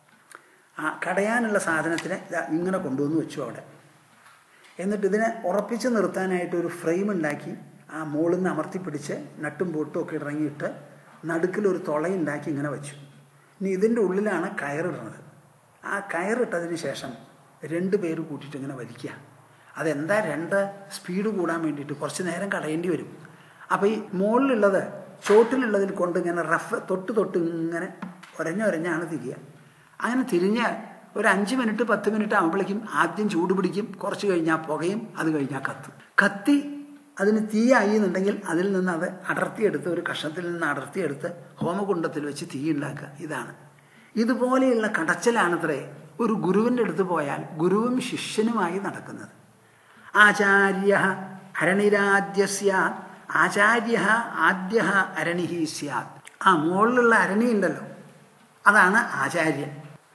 ആ കടയാനുള്ള സാധനത്തിനെ ഇതാ ഇങ്ങനെ കൊണ്ടുവന്ന് വെച്ചു അവിടെ എന്നിട്ട് ഇതിനെ ഉറപ്പിച്ച് നിർത്താനായിട്ട് ഒരു ഫ്രെയിം ഉണ്ടാക്കി ആ മുകളിൽ നിന്ന് അമർത്തി പിടിച്ച് നട്ടും പൊട്ടും ഒക്കെ ഇറങ്ങിയിട്ട് നടുക്കിലൊരു തുളയുണ്ടാക്കി ഇങ്ങനെ വെച്ചു ഇനി ഇതിൻ്റെ ഉള്ളിലാണ് കയറിടുന്നത് ആ കയറിട്ടതിന് ശേഷം രണ്ട് പേര് കൂട്ടിയിട്ട് ഇങ്ങനെ വലിക്കുക അതെന്താ രണ്ട് സ്പീഡ് കൂടാൻ വേണ്ടിയിട്ട് കുറച്ച് നേരം കടയേണ്ടി വരും അപ്പോൾ ഈ മുകളിലുള്ളത് ചോട്ടിലുള്ളതിൽ കൊണ്ട് ഇങ്ങനെ റഫ് തൊട്ട് തൊട്ട് ഇങ്ങനെ ഒരഞ്ഞൊരഞ്ഞാണ് തിരിയുക അങ്ങനെ തിരിഞ്ഞ് ഒരു അഞ്ച് മിനിറ്റ് പത്ത് മിനിറ്റ് ആകുമ്പോഴേക്കും ആദ്യം ചൂട് പിടിക്കും കുറച്ച് കഴിഞ്ഞാൽ പുകയും അത് കഴിഞ്ഞാൽ കത്തും കത്തി അതിന് തീയായി എന്നുണ്ടെങ്കിൽ അതിൽ നിന്ന് അത് അടർത്തിയെടുത്ത് ഒരു കഷത്തിൽ നിന്ന് അടർത്തിയെടുത്ത് ഹോമകുണ്ടത്തിൽ വെച്ച് തീ ഉണ്ടാക്കുക ഇതാണ് ഇതുപോലെയുള്ള കടച്ചലാണത്രേ ഒരു ഗുരുവിൻ്റെ അടുത്ത് പോയാൽ ഗുരുവും ശിഷ്യനുമായി നടക്കുന്നത് ആചാര്യ ഹരണിരാജ്യസ്യ ആചാര്യ ആദ്യ അരണിഹി സ്യാത് ആ മുകളിലുള്ള അരണി ഉണ്ടല്ലോ അതാണ് ആചാര്യൻ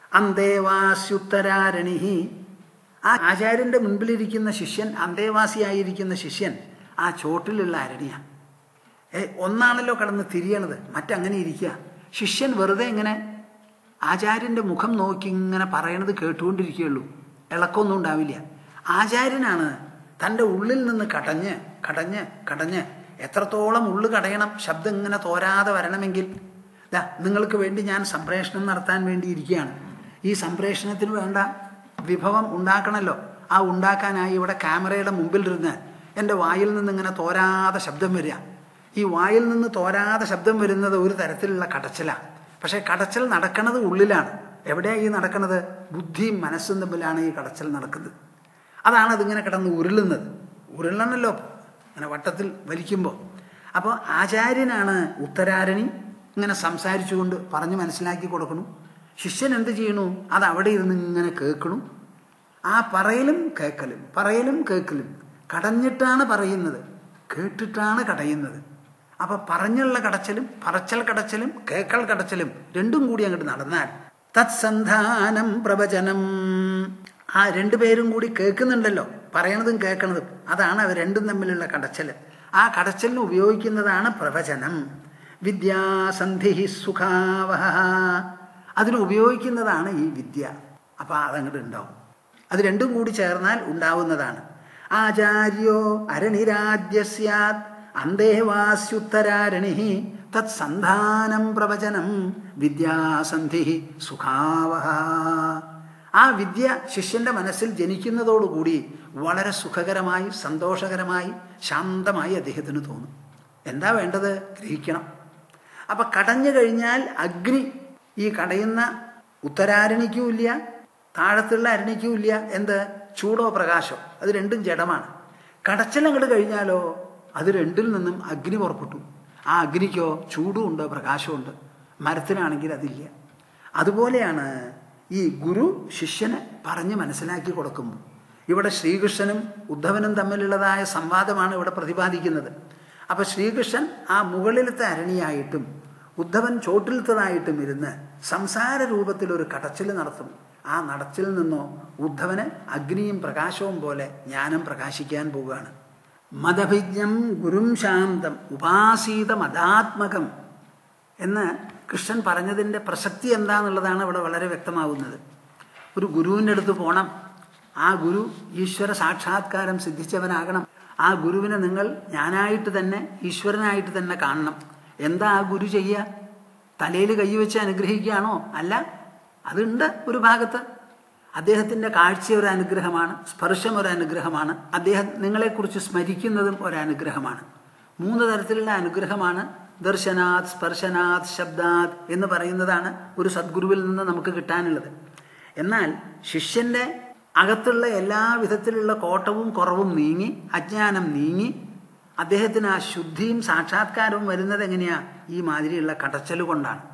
അന്തേവാസ്യുത്തരാരണിഹി ആ ആചാര്യന്റെ മുൻപിലിരിക്കുന്ന ശിഷ്യൻ അന്തേവാസിയായിരിക്കുന്ന ശിഷ്യൻ ആ ചോട്ടിലുള്ള അരണിയാണ് ഏ ഒന്നാണല്ലോ കടന്ന് തിരിയണത് മറ്റങ്ങനെ ഇരിക്കുക ശിഷ്യൻ വെറുതെ ഇങ്ങനെ ആചാര്യന്റെ മുഖം നോക്കി ഇങ്ങനെ പറയണത് കേട്ടുകൊണ്ടിരിക്കുകയുള്ളൂ ഇളക്കമൊന്നും ഉണ്ടാവില്ല ആചാര്യനാണ് തൻ്റെ ഉള്ളിൽ നിന്ന് കടഞ്ഞ് കടഞ്ഞ് കടഞ്ഞ് എത്രത്തോളം ഉള്ളു കടയണം ശബ്ദം ഇങ്ങനെ തോരാതെ വരണമെങ്കിൽ ദാ നിങ്ങൾക്ക് വേണ്ടി ഞാൻ സംപ്രേഷണം നടത്താൻ വേണ്ടി ഇരിക്കുകയാണ് ഈ സംപ്രേഷണത്തിന് വേണ്ട വിഭവം ഉണ്ടാക്കണമല്ലോ ആ ഉണ്ടാക്കാനായി ഇവിടെ ക്യാമറയുടെ മുമ്പിലിരുന്ന് എൻ്റെ വായിൽ നിന്ന് ഇങ്ങനെ തോരാതെ ശബ്ദം വരിക ഈ വായിൽ നിന്ന് തോരാതെ ശബ്ദം വരുന്നത് ഒരു തരത്തിലുള്ള കടച്ചിലാണ് പക്ഷേ കടച്ചൽ നടക്കുന്നത് ഉള്ളിലാണ് എവിടെയാണ് ഈ നടക്കുന്നത് ബുദ്ധിയും മനസ്സും തമ്മിലാണ് ഈ കടച്ചൽ നടക്കുന്നത് അതാണ് അതിങ്ങനെ കിടന്ന് ഉരുളുന്നത് ഉരുളണല്ലോ അങ്ങനെ വട്ടത്തിൽ വലിക്കുമ്പോൾ അപ്പോൾ ആചാര്യനാണ് ഉത്തരാരണി ഇങ്ങനെ സംസാരിച്ചുകൊണ്ട് പറഞ്ഞ് മനസ്സിലാക്കി കൊടുക്കണു ശിഷ്യൻ എന്ത് ചെയ്യണു അത് അവിടെ ഇരുന്ന് ഇങ്ങനെ കേൾക്കണു ആ പറയലും കേൾക്കലും പറയലും കേൾക്കലും കടഞ്ഞിട്ടാണ് പറയുന്നത് കേട്ടിട്ടാണ് കടയുന്നത് അപ്പൊ പറഞ്ഞുള്ള കടച്ചലും പറച്ചൽ കടച്ചലും കേക്കൽ കടച്ചലും രണ്ടും കൂടി അങ്ങോട്ട് നടന്നാൽ തത്സന്ധാനം പ്രവചനം ആ രണ്ടുപേരും കൂടി കേൾക്കുന്നുണ്ടല്ലോ പറയണതും കേൾക്കണതും അതാണ് അവർ രണ്ടും തമ്മിലുള്ള കടച്ചൽ ആ കടച്ചലിന് ഉപയോഗിക്കുന്നതാണ് പ്രവചനം വിദ്യാസന്ധി സുഖാവഹ അതിന് ഉപയോഗിക്കുന്നതാണ് ഈ വിദ്യ അപ്പൊ അതങ്ങോട്ട് ഉണ്ടാവും അത് രണ്ടും കൂടി ചേർന്നാൽ ഉണ്ടാവുന്നതാണ് ആചാര്യോ അരണിരാജ്യസ്യാത് അന്തേവാസ്യുത്തരാരണി തത്സന്ധാനം പ്രവചനം വിദ്യാസന്ധി സുഖാവഹ ആ വിദ്യ ശിഷ്യന്റെ മനസ്സിൽ ജനിക്കുന്നതോടുകൂടി വളരെ സുഖകരമായി സന്തോഷകരമായി ശാന്തമായി അദ്ദേഹത്തിന് തോന്നും എന്താ വേണ്ടത് ഗ്രഹിക്കണം അപ്പൊ കടഞ്ഞു കഴിഞ്ഞാൽ അഗ്നി ഈ കടയുന്ന ഉത്തരാരണിക്കും ഇല്ല താഴത്തുള്ള അരണിക്കും ഇല്ല എന്ത് ചൂടോ പ്രകാശോ അത് രണ്ടും ജഡമാണ് കടച്ചലങ്ങോട്ട് കഴിഞ്ഞാലോ അത് രണ്ടിൽ നിന്നും അഗ്നി പുറപ്പെട്ടു ആ അഗ്നിക്കോ ചൂടും ഉണ്ട് പ്രകാശമുണ്ട് മരത്തിനാണെങ്കിൽ അതില്ല അതുപോലെയാണ് ഈ ഗുരു ശിഷ്യനെ പറഞ്ഞ് മനസ്സിലാക്കി കൊടുക്കുമ്പോൾ ഇവിടെ ശ്രീകൃഷ്ണനും ഉദ്ധവനും തമ്മിലുള്ളതായ സംവാദമാണ് ഇവിടെ പ്രതിപാദിക്കുന്നത് അപ്പൊ ശ്രീകൃഷ്ണൻ ആ മുകളിലത്തെ അരണിയായിട്ടും ഉദ്ധവൻ ചോട്ടിലത്തതായിട്ടും ഇരുന്ന് സംസാര രൂപത്തിൽ ഒരു കടച്ചിൽ നടത്തും ആ നടച്ചിൽ നിന്നോ ഉദ്ധവന് അഗ്നിയും പ്രകാശവും പോലെ ജ്ഞാനം പ്രകാശിക്കാൻ പോവുകയാണ് മതഭിജ്ഞം ഗുരും ശാന്തം ഉപാസീത മതാത്മകം എന്ന് കൃഷ്ണൻ പറഞ്ഞതിൻ്റെ പ്രസക്തി എന്താണെന്നുള്ളതാണ് ഇവിടെ വളരെ വ്യക്തമാവുന്നത് ഒരു ഗുരുവിൻ്റെ അടുത്ത് പോകണം ആ ഗുരു ഈശ്വര സാക്ഷാത്കാരം സിദ്ധിച്ചവനാകണം ആ ഗുരുവിനെ നിങ്ങൾ ഞാനായിട്ട് തന്നെ ഈശ്വരനായിട്ട് തന്നെ കാണണം എന്താ ആ ഗുരു ചെയ്യുക തലയിൽ കൈവച്ച് അനുഗ്രഹിക്കുകയാണോ അല്ല അതുണ്ട് ഒരു ഭാഗത്ത് അദ്ദേഹത്തിൻ്റെ കാഴ്ച ഒരു അനുഗ്രഹമാണ് സ്പർശം ഒരു അനുഗ്രഹമാണ് അദ്ദേഹം നിങ്ങളെക്കുറിച്ച് സ്മരിക്കുന്നതും ഒരു അനുഗ്രഹമാണ് മൂന്ന് തരത്തിലുള്ള അനുഗ്രഹമാണ് ദർശനാത് സ്പർശനാത് ശബ്ദാത് എന്ന് പറയുന്നതാണ് ഒരു സദ്ഗുരുവിൽ നിന്ന് നമുക്ക് കിട്ടാനുള്ളത് എന്നാൽ ശിഷ്യന്റെ അകത്തുള്ള എല്ലാ വിധത്തിലുള്ള കോട്ടവും കുറവും നീങ്ങി അജ്ഞാനം നീങ്ങി അദ്ദേഹത്തിന് ആ ശുദ്ധിയും സാക്ഷാത്കാരവും വരുന്നത് എങ്ങനെയാ ഈ മാതിരിയുള്ള കടച്ചൽ കൊണ്ടാണ്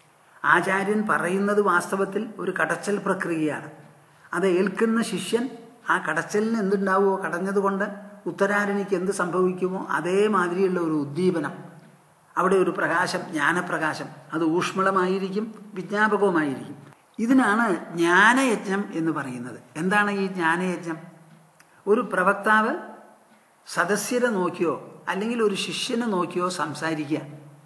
ആചാര്യൻ പറയുന്നത് വാസ്തവത്തിൽ ഒരു കടച്ചൽ പ്രക്രിയയാണ് അത് ഏൽക്കുന്ന ശിഷ്യൻ ആ കടച്ചലിന് എന്തുണ്ടാവുമോ കടഞ്ഞതുകൊണ്ട് ഉത്തരാരണിക്ക് എന്ത് സംഭവിക്കുമോ അതേമാതിരിയുള്ള ഒരു ഉദ്ദീപനം അവിടെ ഒരു പ്രകാശം ജ്ഞാനപ്രകാശം അത് ഊഷ്മളമായിരിക്കും വിജ്ഞാപകവുമായിരിക്കും ഇതിനാണ് ജ്ഞാനയജ്ഞം എന്ന് പറയുന്നത് എന്താണ് ഈ ജ്ഞാനയജ്ഞം ഒരു പ്രവക്താവ് സദസ്യരെ നോക്കിയോ അല്ലെങ്കിൽ ഒരു ശിഷ്യനെ നോക്കിയോ സംസാരിക്കുക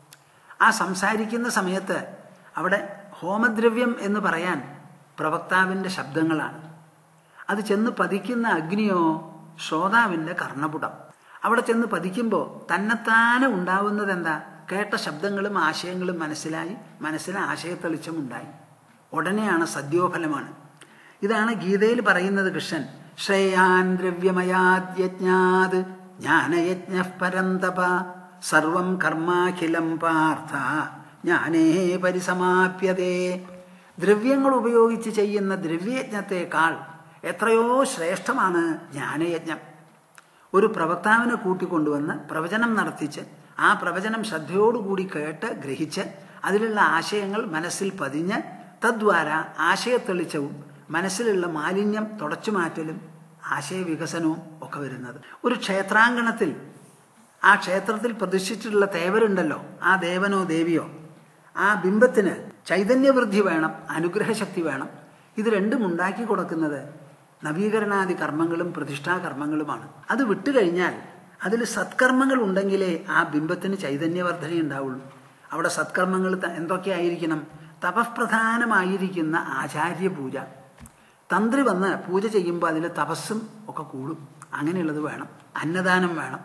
ആ സംസാരിക്കുന്ന സമയത്ത് അവിടെ ഹോമദ്രവ്യം എന്ന് പറയാൻ പ്രവക്താവിൻ്റെ ശബ്ദങ്ങളാണ് അത് ചെന്ന് പതിക്കുന്ന അഗ്നിയോ ശ്രോതാവിൻ്റെ കർണപുടം അവിടെ ചെന്ന് പതിക്കുമ്പോൾ തന്നെത്താനെ ഉണ്ടാവുന്നത് എന്താ കേട്ട ശബ്ദങ്ങളും ആശയങ്ങളും മനസ്സിലായി മനസ്സിന് ആശയത്തെളിച്ചം ഉണ്ടായി ഉടനെയാണ് സദ്യോഫലമാണ് ഇതാണ് ഗീതയിൽ പറയുന്നത് കൃഷ്ണൻ ശ്രേയാൻ ദ്രവ്യമയാദ്യജ്ഞാത് ജ്ഞാനയജ്ഞ പരന്തപ സർവം കർമാഖിലം പാർത്ഥ ജ്ഞാനേ പരിസമാപ്യതേ ദ്രവ്യങ്ങൾ ഉപയോഗിച്ച് ചെയ്യുന്ന ദ്രവ്യയജ്ഞത്തെക്കാൾ എത്രയോ ശ്രേഷ്ഠമാണ് ജ്ഞാനയജ്ഞം ഒരു പ്രവക്താവിനെ കൂട്ടിക്കൊണ്ടുവന്ന് പ്രവചനം നടത്തിച്ച് ആ പ്രവചനം ശ്രദ്ധയോടുകൂടി കേട്ട് ഗ്രഹിച്ച് അതിലുള്ള ആശയങ്ങൾ മനസ്സിൽ പതിഞ്ഞ് തദ്വാര ആശയത്തെളിച്ചവും മനസ്സിലുള്ള മാലിന്യം തുടച്ചു മാറ്റലും ആശയവികസനവും ഒക്കെ വരുന്നത് ഒരു ക്ഷേത്രാങ്കണത്തിൽ ആ ക്ഷേത്രത്തിൽ പ്രതിഷ്ഠിച്ചിട്ടുള്ള തേവരുണ്ടല്ലോ ആ ദേവനോ ദേവിയോ ആ ബിംബത്തിന് ചൈതന്യവൃദ്ധി വേണം അനുഗ്രഹശക്തി വേണം ഇത് രണ്ടും ഉണ്ടാക്കി കൊടുക്കുന്നത് നവീകരണാദി കർമ്മങ്ങളും പ്രതിഷ്ഠാ കർമ്മങ്ങളുമാണ് അത് വിട്ടുകഴിഞ്ഞാൽ അതിൽ സത്കർമ്മങ്ങൾ ഉണ്ടെങ്കിലേ ആ ബിംബത്തിന് ചൈതന്യവർദ്ധന ഉണ്ടാവുള്ളൂ അവിടെ സത്കർമ്മങ്ങൾ ത- എന്തൊക്കെയായിരിക്കണം തപഃപ്രധാനമായിരിക്കുന്ന ആചാര്യ പൂജ തന്ത്രി വന്ന് പൂജ ചെയ്യുമ്പോൾ അതിൽ തപസ്സും ഒക്കെ കൂടും അങ്ങനെയുള്ളത് വേണം അന്നദാനം വേണം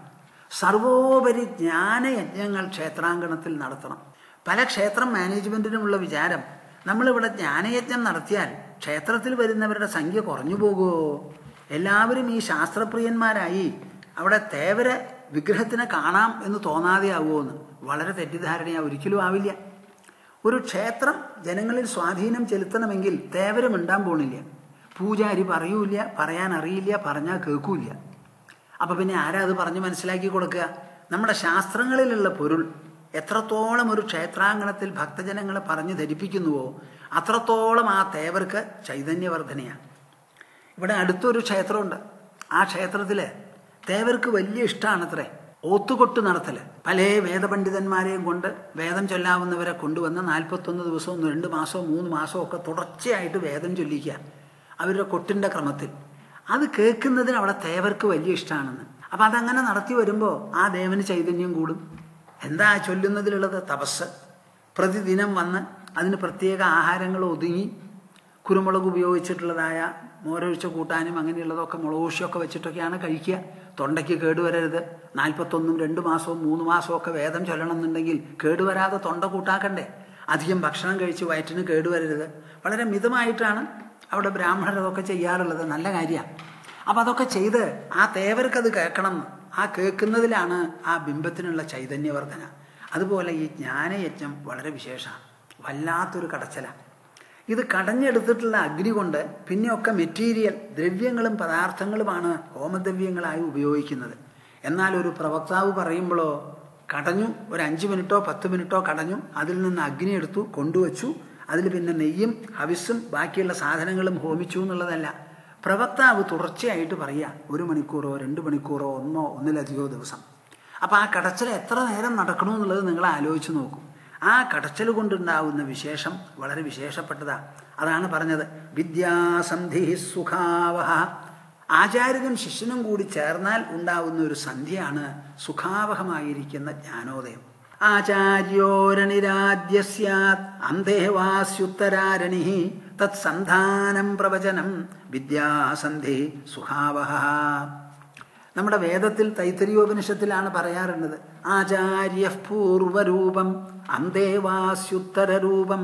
സർവോപരി ജ്ഞാനയജ്ഞങ്ങൾ ക്ഷേത്രാങ്കണത്തിൽ നടത്തണം പല ക്ഷേത്രം മാനേജ്മെന്റിനുമുള്ള വിചാരം നമ്മളിവിടെ ജ്ഞാനയജ്ഞം നടത്തിയാൽ ക്ഷേത്രത്തിൽ വരുന്നവരുടെ സംഖ്യ കുറഞ്ഞു പോകുമോ എല്ലാവരും ഈ ശാസ്ത്രപ്രിയന്മാരായി അവിടെ തേവര വിഗ്രഹത്തിനെ കാണാം എന്ന് തോന്നാതെ ആവുമോന്ന് വളരെ തെറ്റിദ്ധാരണയാ ഒരിക്കലും ആവില്ല ഒരു ക്ഷേത്രം ജനങ്ങളിൽ സ്വാധീനം ചെലുത്തണമെങ്കിൽ തേവരം ഉണ്ടാൻ പോണില്ല പൂജാരി പറയൂല പറയാൻ അറിയില്ല പറഞ്ഞാൽ കേൾക്കൂല അപ്പൊ പിന്നെ ആരാ അത് പറഞ്ഞ് മനസ്സിലാക്കി കൊടുക്കുക നമ്മുടെ ശാസ്ത്രങ്ങളിലുള്ള പൊരുൾ എത്രത്തോളം ഒരു ക്ഷേത്രാങ്കണത്തിൽ ഭക്തജനങ്ങളെ പറഞ്ഞു ധരിപ്പിക്കുന്നുവോ അത്രത്തോളം ആ തേവർക്ക് ചൈതന്യവർദ്ധനയാണ് ഇവിടെ അടുത്തൊരു ക്ഷേത്രമുണ്ട് ആ ക്ഷേത്രത്തില് തേവർക്ക് വലിയ ഇഷ്ടമാണത്രേ ഓത്തുകൊട്ട് നടത്തല് പല വേദപണ്ഡിതന്മാരെയും കൊണ്ട് വേദം ചൊല്ലാവുന്നവരെ കൊണ്ടുവന്ന് നാൽപ്പത്തൊന്ന് ദിവസവും രണ്ട് മാസവും മൂന്ന് മാസവും ഒക്കെ തുടർച്ചയായിട്ട് വേദം ചൊല്ലിക്കുക അവരുടെ കൊട്ടിൻ്റെ ക്രമത്തിൽ അത് കേൾക്കുന്നതിന് അവിടെ തേവർക്ക് വലിയ ഇഷ്ടമാണെന്ന് അപ്പം അതങ്ങനെ നടത്തി വരുമ്പോൾ ആ ദേവന് ചൈതന്യം കൂടും എന്താ ആ ചൊല്ലുന്നതിലുള്ളത് തപസ് പ്രതിദിനം വന്ന് അതിന് പ്രത്യേക ആഹാരങ്ങൾ ഒതുങ്ങി കുരുമുളക് ഉപയോഗിച്ചിട്ടുള്ളതായ മോരൊഴിച്ച കൂട്ടാനും അങ്ങനെയുള്ളതൊക്കെ മുളകൂശിയൊക്കെ വെച്ചിട്ടൊക്കെയാണ് കഴിക്കുക തൊണ്ടയ്ക്ക് കേടുവരരുത് നാൽപ്പത്തൊന്നും രണ്ട് മാസവും മൂന്ന് മാസവും ഒക്കെ വേദം ചൊല്ലണം എന്നുണ്ടെങ്കിൽ കേടുവരാതെ തൊണ്ട കൂട്ടാക്കണ്ടേ അധികം ഭക്ഷണം കഴിച്ച് വയറ്റിന് കേടുവരരുത് വളരെ മിതമായിട്ടാണ് അവിടെ ബ്രാഹ്മണർ അതൊക്കെ ചെയ്യാറുള്ളത് നല്ല കാര്യമാണ് അപ്പം അതൊക്കെ ചെയ്ത് ആ തേവർക്കത് കേൾക്കണം എന്ന്. ആ കേൾക്കുന്നതിലാണ് ആ ബിംബത്തിനുള്ള ചൈതന്യവർദ്ധന അതുപോലെ ഈ ജ്ഞാനയജ്ഞം വളരെ വിശേഷമാണ് വല്ലാത്തൊരു കടച്ചലാണ് ഇത് കടഞ്ഞെടുത്തിട്ടുള്ള അഗ്നി കൊണ്ട് പിന്നെയൊക്കെ മെറ്റീരിയൽ ദ്രവ്യങ്ങളും പദാർത്ഥങ്ങളുമാണ് ഹോമദ്രവ്യങ്ങളായി ഉപയോഗിക്കുന്നത് എന്നാൽ ഒരു പ്രവക്താവ് പറയുമ്പോഴോ കടഞ്ഞു ഒരു അഞ്ച് മിനിറ്റോ പത്ത് മിനിറ്റോ കടഞ്ഞു അതിൽ നിന്ന് അഗ്നി എടുത്തു കൊണ്ടുവച്ചു അതിൽ പിന്നെ നെയ്യും ഹവിസും ബാക്കിയുള്ള സാധനങ്ങളും ഹോമിച്ചു എന്നുള്ളതല്ല പ്രവക്താവ് തുടർച്ചയായിട്ട് പറയുക ഒരു മണിക്കൂറോ രണ്ട് മണിക്കൂറോ ഒന്നോ ഒന്നിലധികമോ ദിവസം അപ്പം ആ കടച്ചൽ എത്ര നേരം നടക്കണമെന്നുള്ളത് നിങ്ങൾ ആലോചിച്ച് നോക്കൂ ആ കടച്ചൽ കൊണ്ടുണ്ടാവുന്ന വിശേഷം വളരെ വിശേഷപ്പെട്ടതാ അതാണ് പറഞ്ഞത് വിദ്യാസന്ധി സുഖാവഹ ആചാര്യനും ശിഷ്യനും കൂടി ചേർന്നാൽ ഉണ്ടാവുന്ന ഒരു സന്ധ്യയാണ് സുഖാവഹമായിരിക്കുന്ന ജ്ഞാനോദയം ആചാര്യോരണിരാദ്യ സ്യാത് അന്തേവാസ്യുത്തരാരണി തത്സന്ധാനം പ്രവചനം വിദ്യാസന്ധി സുഖാവഹ നമ്മുടെ വേദത്തിൽ തൈത്തരിയോപനിഷത്തിലാണ് പറയാറുള്ളത് ആചാര്യ പൂർവരൂപം അന്തേവാസ്യുത്തരൂപം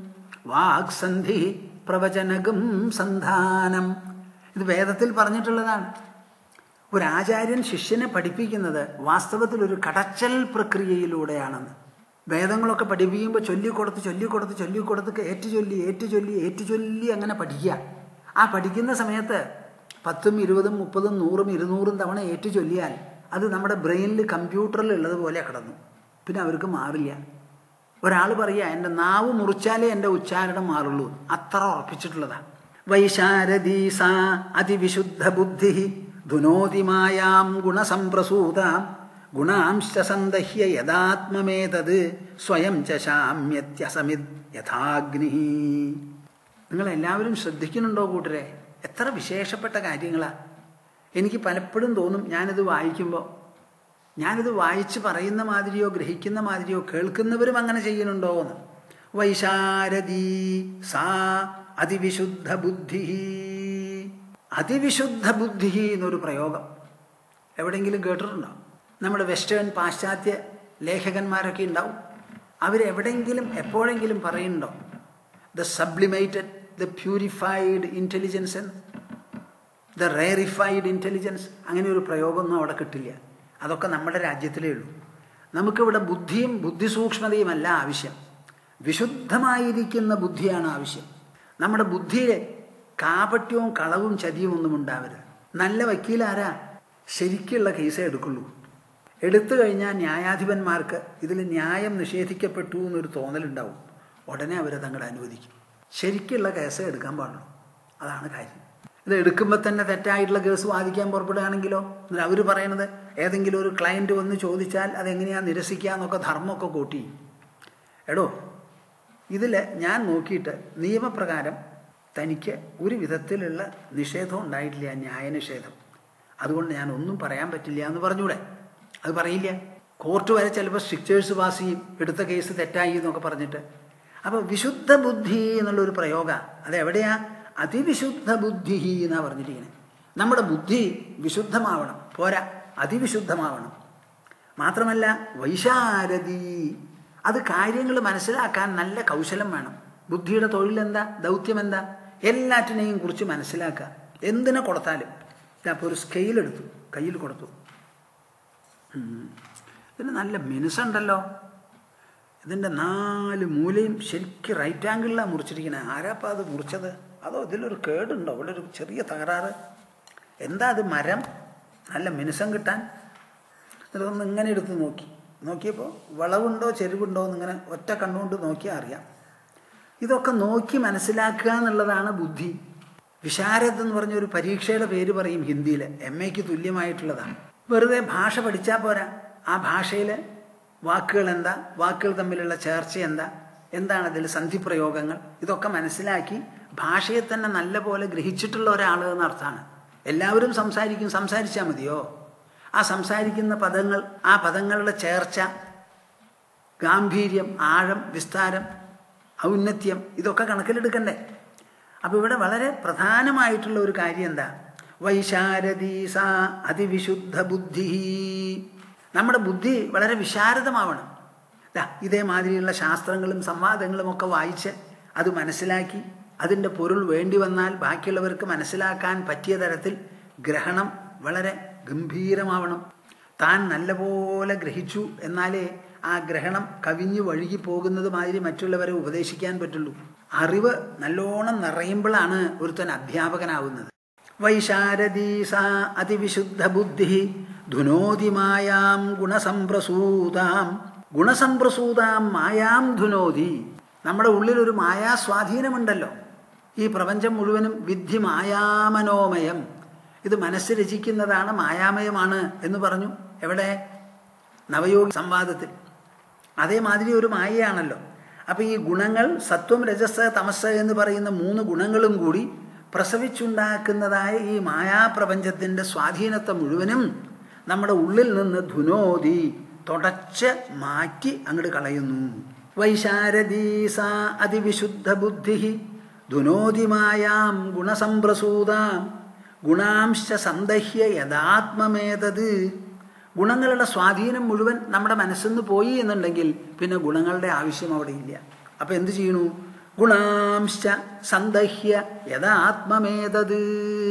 വാക്സന്ധി പ്രവചനകം സന്ധാനം ഇത് വേദത്തിൽ പറഞ്ഞിട്ടുള്ളതാണ് ഒരു ആചാര്യൻ ശിഷ്യനെ പഠിപ്പിക്കുന്നത് വാസ്തവത്തിൽ ഒരു കടച്ചൽ പ്രക്രിയയിലൂടെയാണെന്ന് വേദങ്ങളൊക്കെ പഠിപ്പിക്കുമ്പോൾ ചൊല്ലിക്കൊടുത്ത് ചൊല്ലിക്കൊടുത്ത് ചൊല്ലിക്കൊടുത്ത് ഏറ്റു ചൊല്ലി ഏറ്റു ചൊല്ലി ഏറ്റു ചൊല്ലി അങ്ങനെ പഠിക്കുക ആ പഠിക്കുന്ന സമയത്ത് പത്തും ഇരുപതും മുപ്പതും നൂറും ഇരുന്നൂറും തവണ ഏറ്റു ചൊല്ലിയാൽ അത് നമ്മുടെ ബ്രെയിനിൽ കമ്പ്യൂട്ടറിൽ ഉള്ളതുപോലെ കിടന്നു പിന്നെ അവർക്ക് മാറില്ല ഒരാൾ പറയുക എൻ്റെ നാവ് മുറിച്ചാലേ എൻ്റെ ഉച്ചാരണം മാറുള്ളൂ അത്ര ഉറപ്പിച്ചിട്ടുള്ളതാണ് വൈശാരദീസ അതിവിശുദ്ധ ബുദ്ധി ധുനോതിമായാം ഗുണസംപ്രസൂത ഗുണാംശ സന്ദഹ്യ യഥാത്മമേതത് സ്വയം ച ശാമ്യത്യസമിത് യഥാഗ്നി നിങ്ങളെല്ലാവരും ശ്രദ്ധിക്കുന്നുണ്ടോ കൂട്ടരെ എത്ര വിശേഷപ്പെട്ട കാര്യങ്ങളാ എനിക്ക് പലപ്പോഴും തോന്നും ഞാനിത് വായിക്കുമ്പോൾ ഞാനിത് വായിച്ച് പറയുന്ന മാതിരിയോ ഗ്രഹിക്കുന്ന മാതിരിയോ കേൾക്കുന്നവരും അങ്ങനെ ചെയ്യുന്നുണ്ടോ എന്ന് വൈശാരദീ സാ അതിവിശുദ്ധ ബുദ്ധി അതിവിശുദ്ധ ബുദ്ധി എന്നൊരു പ്രയോഗം എവിടെയെങ്കിലും കേട്ടിട്ടുണ്ടോ നമ്മുടെ വെസ്റ്റേൺ പാശ്ചാത്യ ലേഖകന്മാരൊക്കെ ഉണ്ടാവും അവരെവിടെയെങ്കിലും എപ്പോഴെങ്കിലും പറയുന്നുണ്ടോ the sublimated the purified intelligence എന്ന് ദ റേറിഫൈഡ് ഇൻ്റലിജൻസ് അങ്ങനെ ഒരു പ്രയോഗമൊന്നും അവിടെ കിട്ടില്ല അതൊക്കെ നമ്മുടെ രാജ്യത്തിലേ ഉള്ളൂ നമുക്കിവിടെ ബുദ്ധിയും ബുദ്ധിസൂക്ഷ്മതയും അല്ല ആവശ്യം വിശുദ്ധമായിരിക്കുന്ന ബുദ്ധിയാണ് ആവശ്യം നമ്മുടെ ബുദ്ധിയിൽ കാപട്യവും കളവും ചതിയും ഒന്നും ഉണ്ടാവരുത് നല്ല വക്കീലാരാ ശരിക്കുള്ള കേസേ എടുക്കുള്ളൂ എടുത്തു കഴിഞ്ഞാൽ ന്യായാധിപന്മാർക്ക് ഇതിൽ ന്യായം നിഷേധിക്കപ്പെട്ടു എന്നൊരു തോന്നലുണ്ടാവും ഉടനെ അവരെ തങ്ങൾ അനുവദിക്കും ശരിക്കുള്ള കേസേ എടുക്കാൻ പാടുള്ളൂ അതാണ് കാര്യം ഇത് എടുക്കുമ്പോൾ തന്നെ തെറ്റായിട്ടുള്ള കേസ് വാദിക്കാൻ പുറപ്പെടുകയാണെങ്കിലോ എന്നിട്ട് അവർ പറയണത് ഏതെങ്കിലും ഒരു ക്ലയൻറ്റ് വന്ന് ചോദിച്ചാൽ അതെങ്ങനെയാണ് നിരസിക്കുക എന്നൊക്കെ ധർമ്മമൊക്കെ കൂട്ടി എടോ ഇതിൽ ഞാൻ നോക്കിയിട്ട് നിയമപ്രകാരം തനിക്ക് ഒരു വിധത്തിലുള്ള നിഷേധം ഉണ്ടായിട്ടില്ല ന്യായനിഷേധം അതുകൊണ്ട് ഞാൻ ഒന്നും പറയാൻ പറ്റില്ല എന്ന് പറഞ്ഞൂടെ അത് പറയില്ല കോർട്ട് വരെ ചിലപ്പോൾ സ്ട്രിക്ചേഴ്സ് പാസ് ചെയ്യും എടുത്ത കേസ് തെറ്റായി എന്നൊക്കെ പറഞ്ഞിട്ട് അപ്പോൾ വിശുദ്ധ ബുദ്ധി എന്നുള്ളൊരു പ്രയോഗ അതെവിടെയാ അതിവിശുദ്ധ ബുദ്ധി എന്നാണ് പറഞ്ഞിരിക്കുന്നത് നമ്മുടെ ബുദ്ധി വിശുദ്ധമാവണം പോരാ അതിവിശുദ്ധമാവണം മാത്രമല്ല വൈശാരദി അത് കാര്യങ്ങൾ മനസ്സിലാക്കാൻ നല്ല കൗശലം വേണം ബുദ്ധിയുടെ തൊഴിലെന്താ ദൗത്യം എന്താ എല്ലാറ്റിനെയും കുറിച്ച് മനസ്സിലാക്കുക എന്തിനെ കൊടുത്താലും അപ്പോൾ ഒരു സ്കെയിൽ എടുത്തു കയ്യിൽ കൊടുത്തു ഉം. ഇതിന് നല്ല മിനുസുണ്ടല്ലോ ഇതിൻ്റെ നാല് മൂലയും ശരിക്കും റൈറ്റ് ആംഗിളിലാണ് മുറിച്ചിരിക്കുന്നത് ആരാപ്പാ അത് മുറിച്ചത് അതോ ഇതിലൊരു കേടുണ്ടോ ഇവിടെ ഒരു ചെറിയ തകരാറ് എന്താ അത് മരം നല്ല മിനുസം കിട്ടാൻ ഇതൊന്ന് ഇങ്ങനെ എടുത്ത് നോക്കി നോക്കിയപ്പോൾ വളവുണ്ടോ ചെരുവുണ്ടോ എന്നിങ്ങനെ ഒറ്റ കണ്ണുകൊണ്ട് നോക്കിയാൽ അറിയാം ഇതൊക്കെ നോക്കി മനസ്സിലാക്കുക എന്നുള്ളതാണ് ബുദ്ധി വിശാരദ് എന്ന് പറഞ്ഞ ഒരു പരീക്ഷയുടെ പേര് പറയും ഹിന്ദിയിൽ എം എക്ക് തുല്യമായിട്ടുള്ളതാണ് വെറുതെ ഭാഷ പഠിച്ചാൽ പോരാ ആ ഭാഷയിൽ വാക്കുകൾ എന്താ വാക്കുകൾ തമ്മിലുള്ള ചേർച്ച എന്താ എന്താണ് അതിൽ സന്ധിപ്രയോഗങ്ങൾ ഇതൊക്കെ മനസ്സിലാക്കി ഭാഷയെ തന്നെ നല്ലപോലെ ഗ്രഹിച്ചിട്ടുള്ള ഒരാൾ എന്നർത്ഥമാണ് എല്ലാവരും സംസാരിക്കും സംസാരിച്ചാൽ മതിയോ ആ സംസാരിക്കുന്ന പദങ്ങൾ ആ പദങ്ങളുടെ ചേർച്ച ഗാംഭീര്യം ആഴം വിസ്താരം ഔന്നത്യം ഇതൊക്കെ കണക്കിലെടുക്കണ്ടേ അപ്പോൾ ഇവിടെ വളരെ പ്രധാനമായിട്ടുള്ള ഒരു കാര്യം എന്താ വൈശാരദീസ അതിവിശുദ്ധ ബുദ്ധി നമ്മുടെ ബുദ്ധി വളരെ വിശാരദമാവണം ദാ ഇതേമാതിരിയുള്ള ശാസ്ത്രങ്ങളും സംവാദങ്ങളും ഒക്കെ വായിച്ച് അത് മനസ്സിലാക്കി അതിൻ്റെ പൊരുൾ വേണ്ടി വന്നാൽ ബാക്കിയുള്ളവർക്ക് മനസ്സിലാക്കാൻ പറ്റിയ തരത്തിൽ ഗ്രഹണം വളരെ ഗംഭീരമാവണം താൻ നല്ലപോലെ ഗ്രഹിച്ചു എന്നാലേ ആ ഗ്രഹണം കവിഞ്ഞു വഴുകി പോകുന്നത് മാതിരി മറ്റുള്ളവരെ ഉപദേശിക്കാൻ പറ്റുള്ളൂ അറിവ് നല്ലോണം നിറയുമ്പോഴാണ് ഒരുത്തൻ അധ്യാപകനാവുന്നത് വൈശാരദീസ അതിവിശുദ്ധ ബുദ്ധി ധുനോതി മായാം ഗുണസംപ്രസൂതാം ഗുണസംപ്രസൂതാം മായാം ധുനോതി നമ്മുടെ ഉള്ളിൽ ഒരു മായാ സ്വാധീനമുണ്ടല്ലോ ഈ പ്രപഞ്ചം മുഴുവനും വിദ്ധി മായാമനോമയം ഇത് മനസ്സ് രചിക്കുന്നതാണ് മായാമയമാണ് എന്ന് പറഞ്ഞു എവിടെ നവയോഗി സംവാദത്തിൽ അതേമാതിരി ഒരു മായയാണല്ലോ അപ്പം ഈ ഗുണങ്ങൾ സത്വം രജസ് തമസ് എന്ന് പറയുന്ന മൂന്ന് ഗുണങ്ങളും കൂടി പ്രസവിച്ചുണ്ടാക്കുന്നതായ ഈ മായാപ്രപഞ്ചത്തിൻ്റെ സ്വാധീനത്തെ മുഴുവനും നമ്മുടെ ഉള്ളിൽ നിന്ന് ധുനോതി തുടച്ച് മാറ്റി അങ്ങോട്ട് കളയുന്നു വൈശാരദീസ അതിവിശുദ്ധ ബുദ്ധി ധുനോതി മായാം ഗുണസംപ്രസൂതാം ഗുണാംശ സന്ദഹ്യ യഥാത്മമേതത് ഗുണങ്ങളുടെ സ്വാധീനം മുഴുവൻ നമ്മുടെ മനസ്സിൽ നിന്ന് പോയി എന്നുണ്ടെങ്കിൽ പിന്നെ ഗുണങ്ങളുടെ ആവശ്യം അവിടെ ഇല്ല അപ്പം എന്ത് ചെയ്യണു ഗുണാംശ സന്ദഹ്യ യഥാത്മമേതത്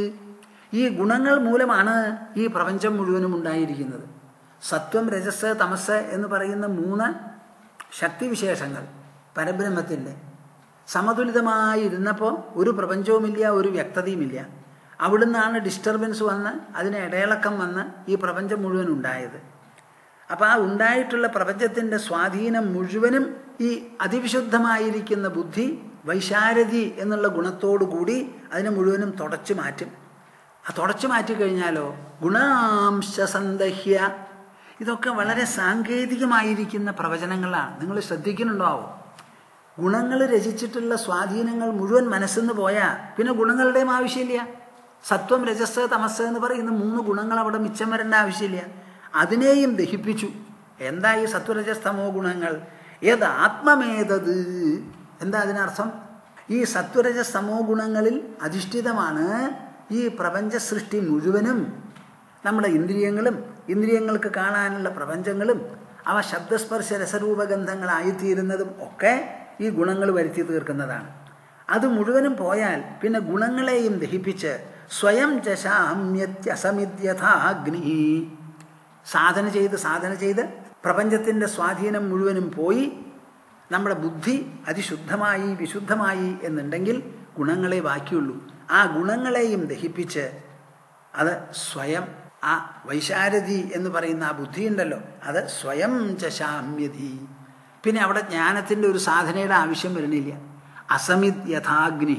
ഈ ഗുണങ്ങൾ മൂലമാണ് ഈ പ്രപഞ്ചം മുഴുവനും ഉണ്ടായിരിക്കുന്നത് സത്വം രജസ് തമസ് എന്ന് പറയുന്ന മൂന്ന് ശക്തിവിശേഷങ്ങൾ പരബ്രഹ്മത്തിൻ്റെ സമതുലിതമായിരുന്നപ്പോൾ ഒരു പ്രപഞ്ചവുമില്ല ഒരു വ്യക്തതയുമില്ല അവിടുന്നാണ് ഡിസ്റ്റർബൻസ് വന്ന് അതിന് ഇടയിളക്കം വന്ന് ഈ പ്രപഞ്ചം മുഴുവൻ ഉണ്ടായത് അപ്പോൾ ആ ഉണ്ടായിട്ടുള്ള പ്രപഞ്ചത്തിൻ്റെ സ്വാധീനം മുഴുവനും ഈ അതിവിശുദ്ധമായിരിക്കുന്ന ബുദ്ധി വൈശാരഥി എന്നുള്ള ഗുണത്തോടു കൂടി അതിനെ മുഴുവനും തുടച്ചു മാറ്റും ആ തുടച്ചു മാറ്റിക്കഴിഞ്ഞാലോ ഗുണാംശ സന്ദഹ്യ ഇതൊക്കെ വളരെ സാങ്കേതികമായിരിക്കുന്ന പ്രവചനങ്ങളാണ് നിങ്ങൾ ശ്രദ്ധിക്കുന്നുണ്ടാവോ ഗുണങ്ങൾ രചിച്ചിട്ടുള്ള സ്വാധീനങ്ങൾ മുഴുവൻ മനസ്സിന്ന് പോയാൽ പിന്നെ ഗുണങ്ങളുടെയും ആവശ്യമില്ല സത്വം രജസ് തമസ് എന്ന് പറയുന്ന മൂന്ന് ഗുണങ്ങൾ അവിടെ മിച്ചം വരേണ്ട ആവശ്യമില്ല അതിനെയും ദഹിപ്പിച്ചു എന്താ ഈ സത്വരജസ്തമോ ഗുണങ്ങൾ ഏത് ആത്മമേതത് എന്താ അതിനർത്ഥം ഈ സത്വരജസ്തമോ ഗുണങ്ങളിൽ അധിഷ്ഠിതമാണ് ഈ പ്രപഞ്ച സൃഷ്ടി മുഴുവനും നമ്മുടെ ഇന്ദ്രിയങ്ങളും ഇന്ദ്രിയങ്ങൾക്ക് കാണാനുള്ള പ്രപഞ്ചങ്ങളും അവ ശബ്ദസ്പർശ രസരൂപഗന്ധങ്ങളായിത്തീരുന്നതും ഒക്കെ ഈ ഗുണങ്ങൾ വരുത്തി തീർക്കുന്നതാണ് അത് മുഴുവനും പോയാൽ പിന്നെ ഗുണങ്ങളെയും ദഹിപ്പിച്ച് സ്വയം ചശാമ്യത്യസമിത്യഥാഗ്നി സാധന ചെയ്ത് സാധന ചെയ്ത് പ്രപഞ്ചത്തിൻ്റെ സ്വാധീനം മുഴുവനും പോയി നമ്മുടെ ബുദ്ധി അതിശുദ്ധമായി വിശുദ്ധമായി എന്നുണ്ടെങ്കിൽ ഗുണങ്ങളെ ബാക്കിയുള്ളൂ ആ ഗുണങ്ങളെയും ദഹിപ്പിച്ച് അത് സ്വയം ആ വൈശാരഥി എന്ന് പറയുന്ന ആ ബുദ്ധി ഉണ്ടല്ലോ അത് സ്വയം ചശാമ്യതി പിന്നെ അവിടെ ജ്ഞാനത്തിൻ്റെ ഒരു സാധനയുടെ ആവശ്യം വരുന്നില്ല അസമിത് യഥാഗ്നി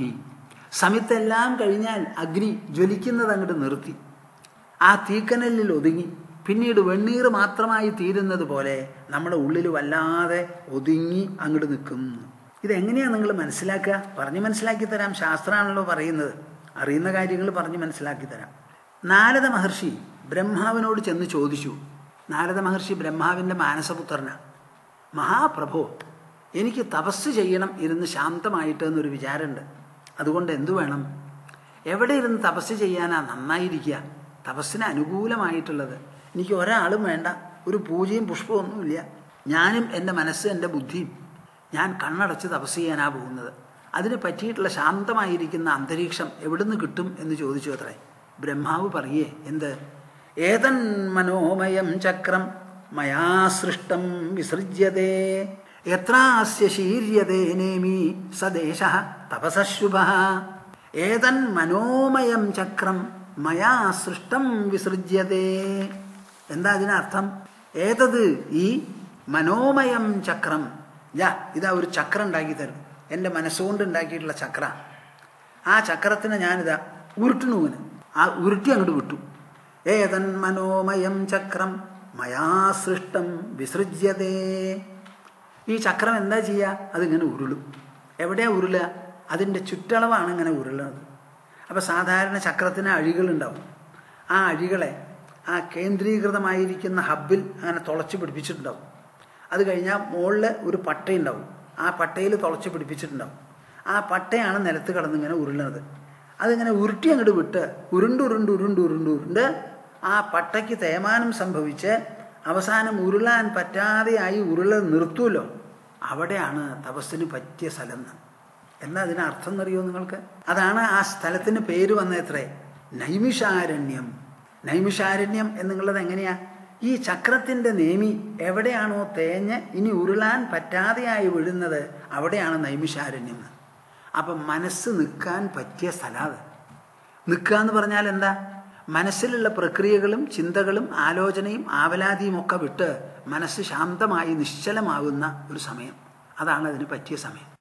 സമിത്തെല്ലാം കഴിഞ്ഞാൽ അഗ്നി ജ്വലിക്കുന്നത് അങ്ങോട്ട് നിർത്തി ആ തീക്കനലിൽ ഒതുങ്ങി പിന്നീട് വെണ്ണീർ മാത്രമായി തീരുന്നത് പോലെ നമ്മുടെ ഉള്ളിൽ വല്ലാതെ ഒതുങ്ങി അങ്ങോട്ട് നിൽക്കും ഇതെങ്ങനെയാണ് നിങ്ങൾ മനസ്സിലാക്കുക പറഞ്ഞ് മനസ്സിലാക്കി തരാം ശാസ്ത്രമാണല്ലോ പറയുന്നത് അറിയുന്ന കാര്യങ്ങൾ പറഞ്ഞ് മനസ്സിലാക്കി തരാം നാരദ മഹർഷി ബ്രഹ്മാവിനോട് ചെന്ന് ചോദിച്ചു നാരദ മഹർഷി ബ്രഹ്മാവിൻ്റെ മാനസപുത്രനാണ് മഹാപ്രഭോ എനിക്ക് തപസ് ചെയ്യണം ഇരുന്ന് ശാന്തമായിട്ട് എന്നൊരു വിചാരമുണ്ട് അതുകൊണ്ട് എന്തു വേണം എവിടെ ഇരുന്ന് തപസ് ചെയ്യാനാ നന്നായിരിക്കുക തപസ്സിന് അനുകൂലമായിട്ടുള്ളത് എനിക്ക് ഒരാളും വേണ്ട ഒരു പൂജയും പുഷ്പവും ഒന്നുമില്ല ഞാനും എൻ്റെ മനസ്സ് എൻ്റെ ബുദ്ധിയും ഞാൻ കണ്ണടച്ച് തപസ് ചെയ്യാനാ പോകുന്നത് അതിന് പറ്റിയിട്ടുള്ള ശാന്തമായിരിക്കുന്ന അന്തരീക്ഷം എവിടുന്ന് കിട്ടും എന്ന് ചോദിച്ചു അത്രേ ബ്രഹ്മാവ് പറയേ എന്ത് ഏതൻ മനോമയം ചക്രം മയാ സൃഷ്ടം വിസൃജ്യതേ എത്രാസ്യ ശീര്യതേ നേമി സദേശ തപസശുഭ ഏതൻ മനോമയം ചക്രം മയാ സൃഷ്ടം വിസൃജ്യതേ എന്താ അതിനർത്ഥം ഏതത് ഈ മനോമയം ചക്രം ഞാ ഇതാ ഒരു ചക്രം ഉണ്ടാക്കി തരും എൻ്റെ മനസ്സുകൊണ്ട് ഉണ്ടാക്കിയിട്ടുള്ള ചക്ര ആ ചക്രത്തിന് ഞാനിതാ ഉരുട്ടണുവിന് ആ ഉരുട്ടി അങ്ങോട്ട് വിട്ടു ഏതൻ മനോമയം ചക്രം മയാ സൃഷ്ടം വിസൃജ്യതേ ഈ ചക്രം എന്താ ചെയ്യുക അതിങ്ങനെ ഉരുളും എവിടെയാ ഉരുളുക അതിൻ്റെ ചുറ്റളവാണ് ഇങ്ങനെ ഉരുളുന്നത് അപ്പോൾ സാധാരണ ചക്രത്തിന് അഴികളുണ്ടാവും ആ അഴികളെ ആ കേന്ദ്രീകൃതമായിരിക്കുന്ന ഹബ്ബിൽ അങ്ങനെ തുളച്ച് പിടിപ്പിച്ചിട്ടുണ്ടാവും അത് കഴിഞ്ഞാൽ മുകളിൽ ഒരു പട്ടയുണ്ടാവും ആ പട്ടയിൽ തുളച്ച് പിടിപ്പിച്ചിട്ടുണ്ടാവും ആ പട്ടയാണ് നിലത്ത് കിടന്നിങ്ങനെ ഉരുളുന്നത് അതിങ്ങനെ ഉരുട്ടി അങ്ങോട്ട് വിട്ട് ഉരുണ്ട് ഉരുണ്ട് ഉരുണ്ട് ഉരുണ്ട് ഉരുണ്ട് ആ പട്ടയ്ക്ക് തേമാനം സംഭവിച്ച് അവസാനം ഉരുളാൻ പറ്റാതെയായി ഉരുള നിർത്തുമല്ലോ അവിടെയാണ് തപസ്സിന് പറ്റിയ സ്ഥലം എന്താ അതിന് അർത്ഥം എന്നറിയോ നിങ്ങൾക്ക് അതാണ് ആ സ്ഥലത്തിന് പേര് വന്നത്രേ നൈമിഷാരണ്യം നൈമിഷാരണ്യം എന്നുള്ളത് എങ്ങനെയാ ഈ ചക്രത്തിന്റെ നേമി എവിടെയാണോ തേഞ്ഞ് ഇനി ഉരുളാൻ പറ്റാതെയായി വീഴുന്നത് അവിടെയാണ് നൈമിഷാരണ്യം അപ്പം മനസ്സ് നിൽക്കാൻ പറ്റിയ സ്ഥലം നിൽക്കുക എന്ന് പറഞ്ഞാൽ എന്താ മനസ്സിലുള്ള പ്രക്രിയകളും ചിന്തകളും ആലോചനയും ആവലാതിയും ഒക്കെ വിട്ട് മനസ്സ് ശാന്തമായി നിശ്ചലമാകുന്ന ഒരു സമയം അതാണ് അതിന് പറ്റിയ സമയം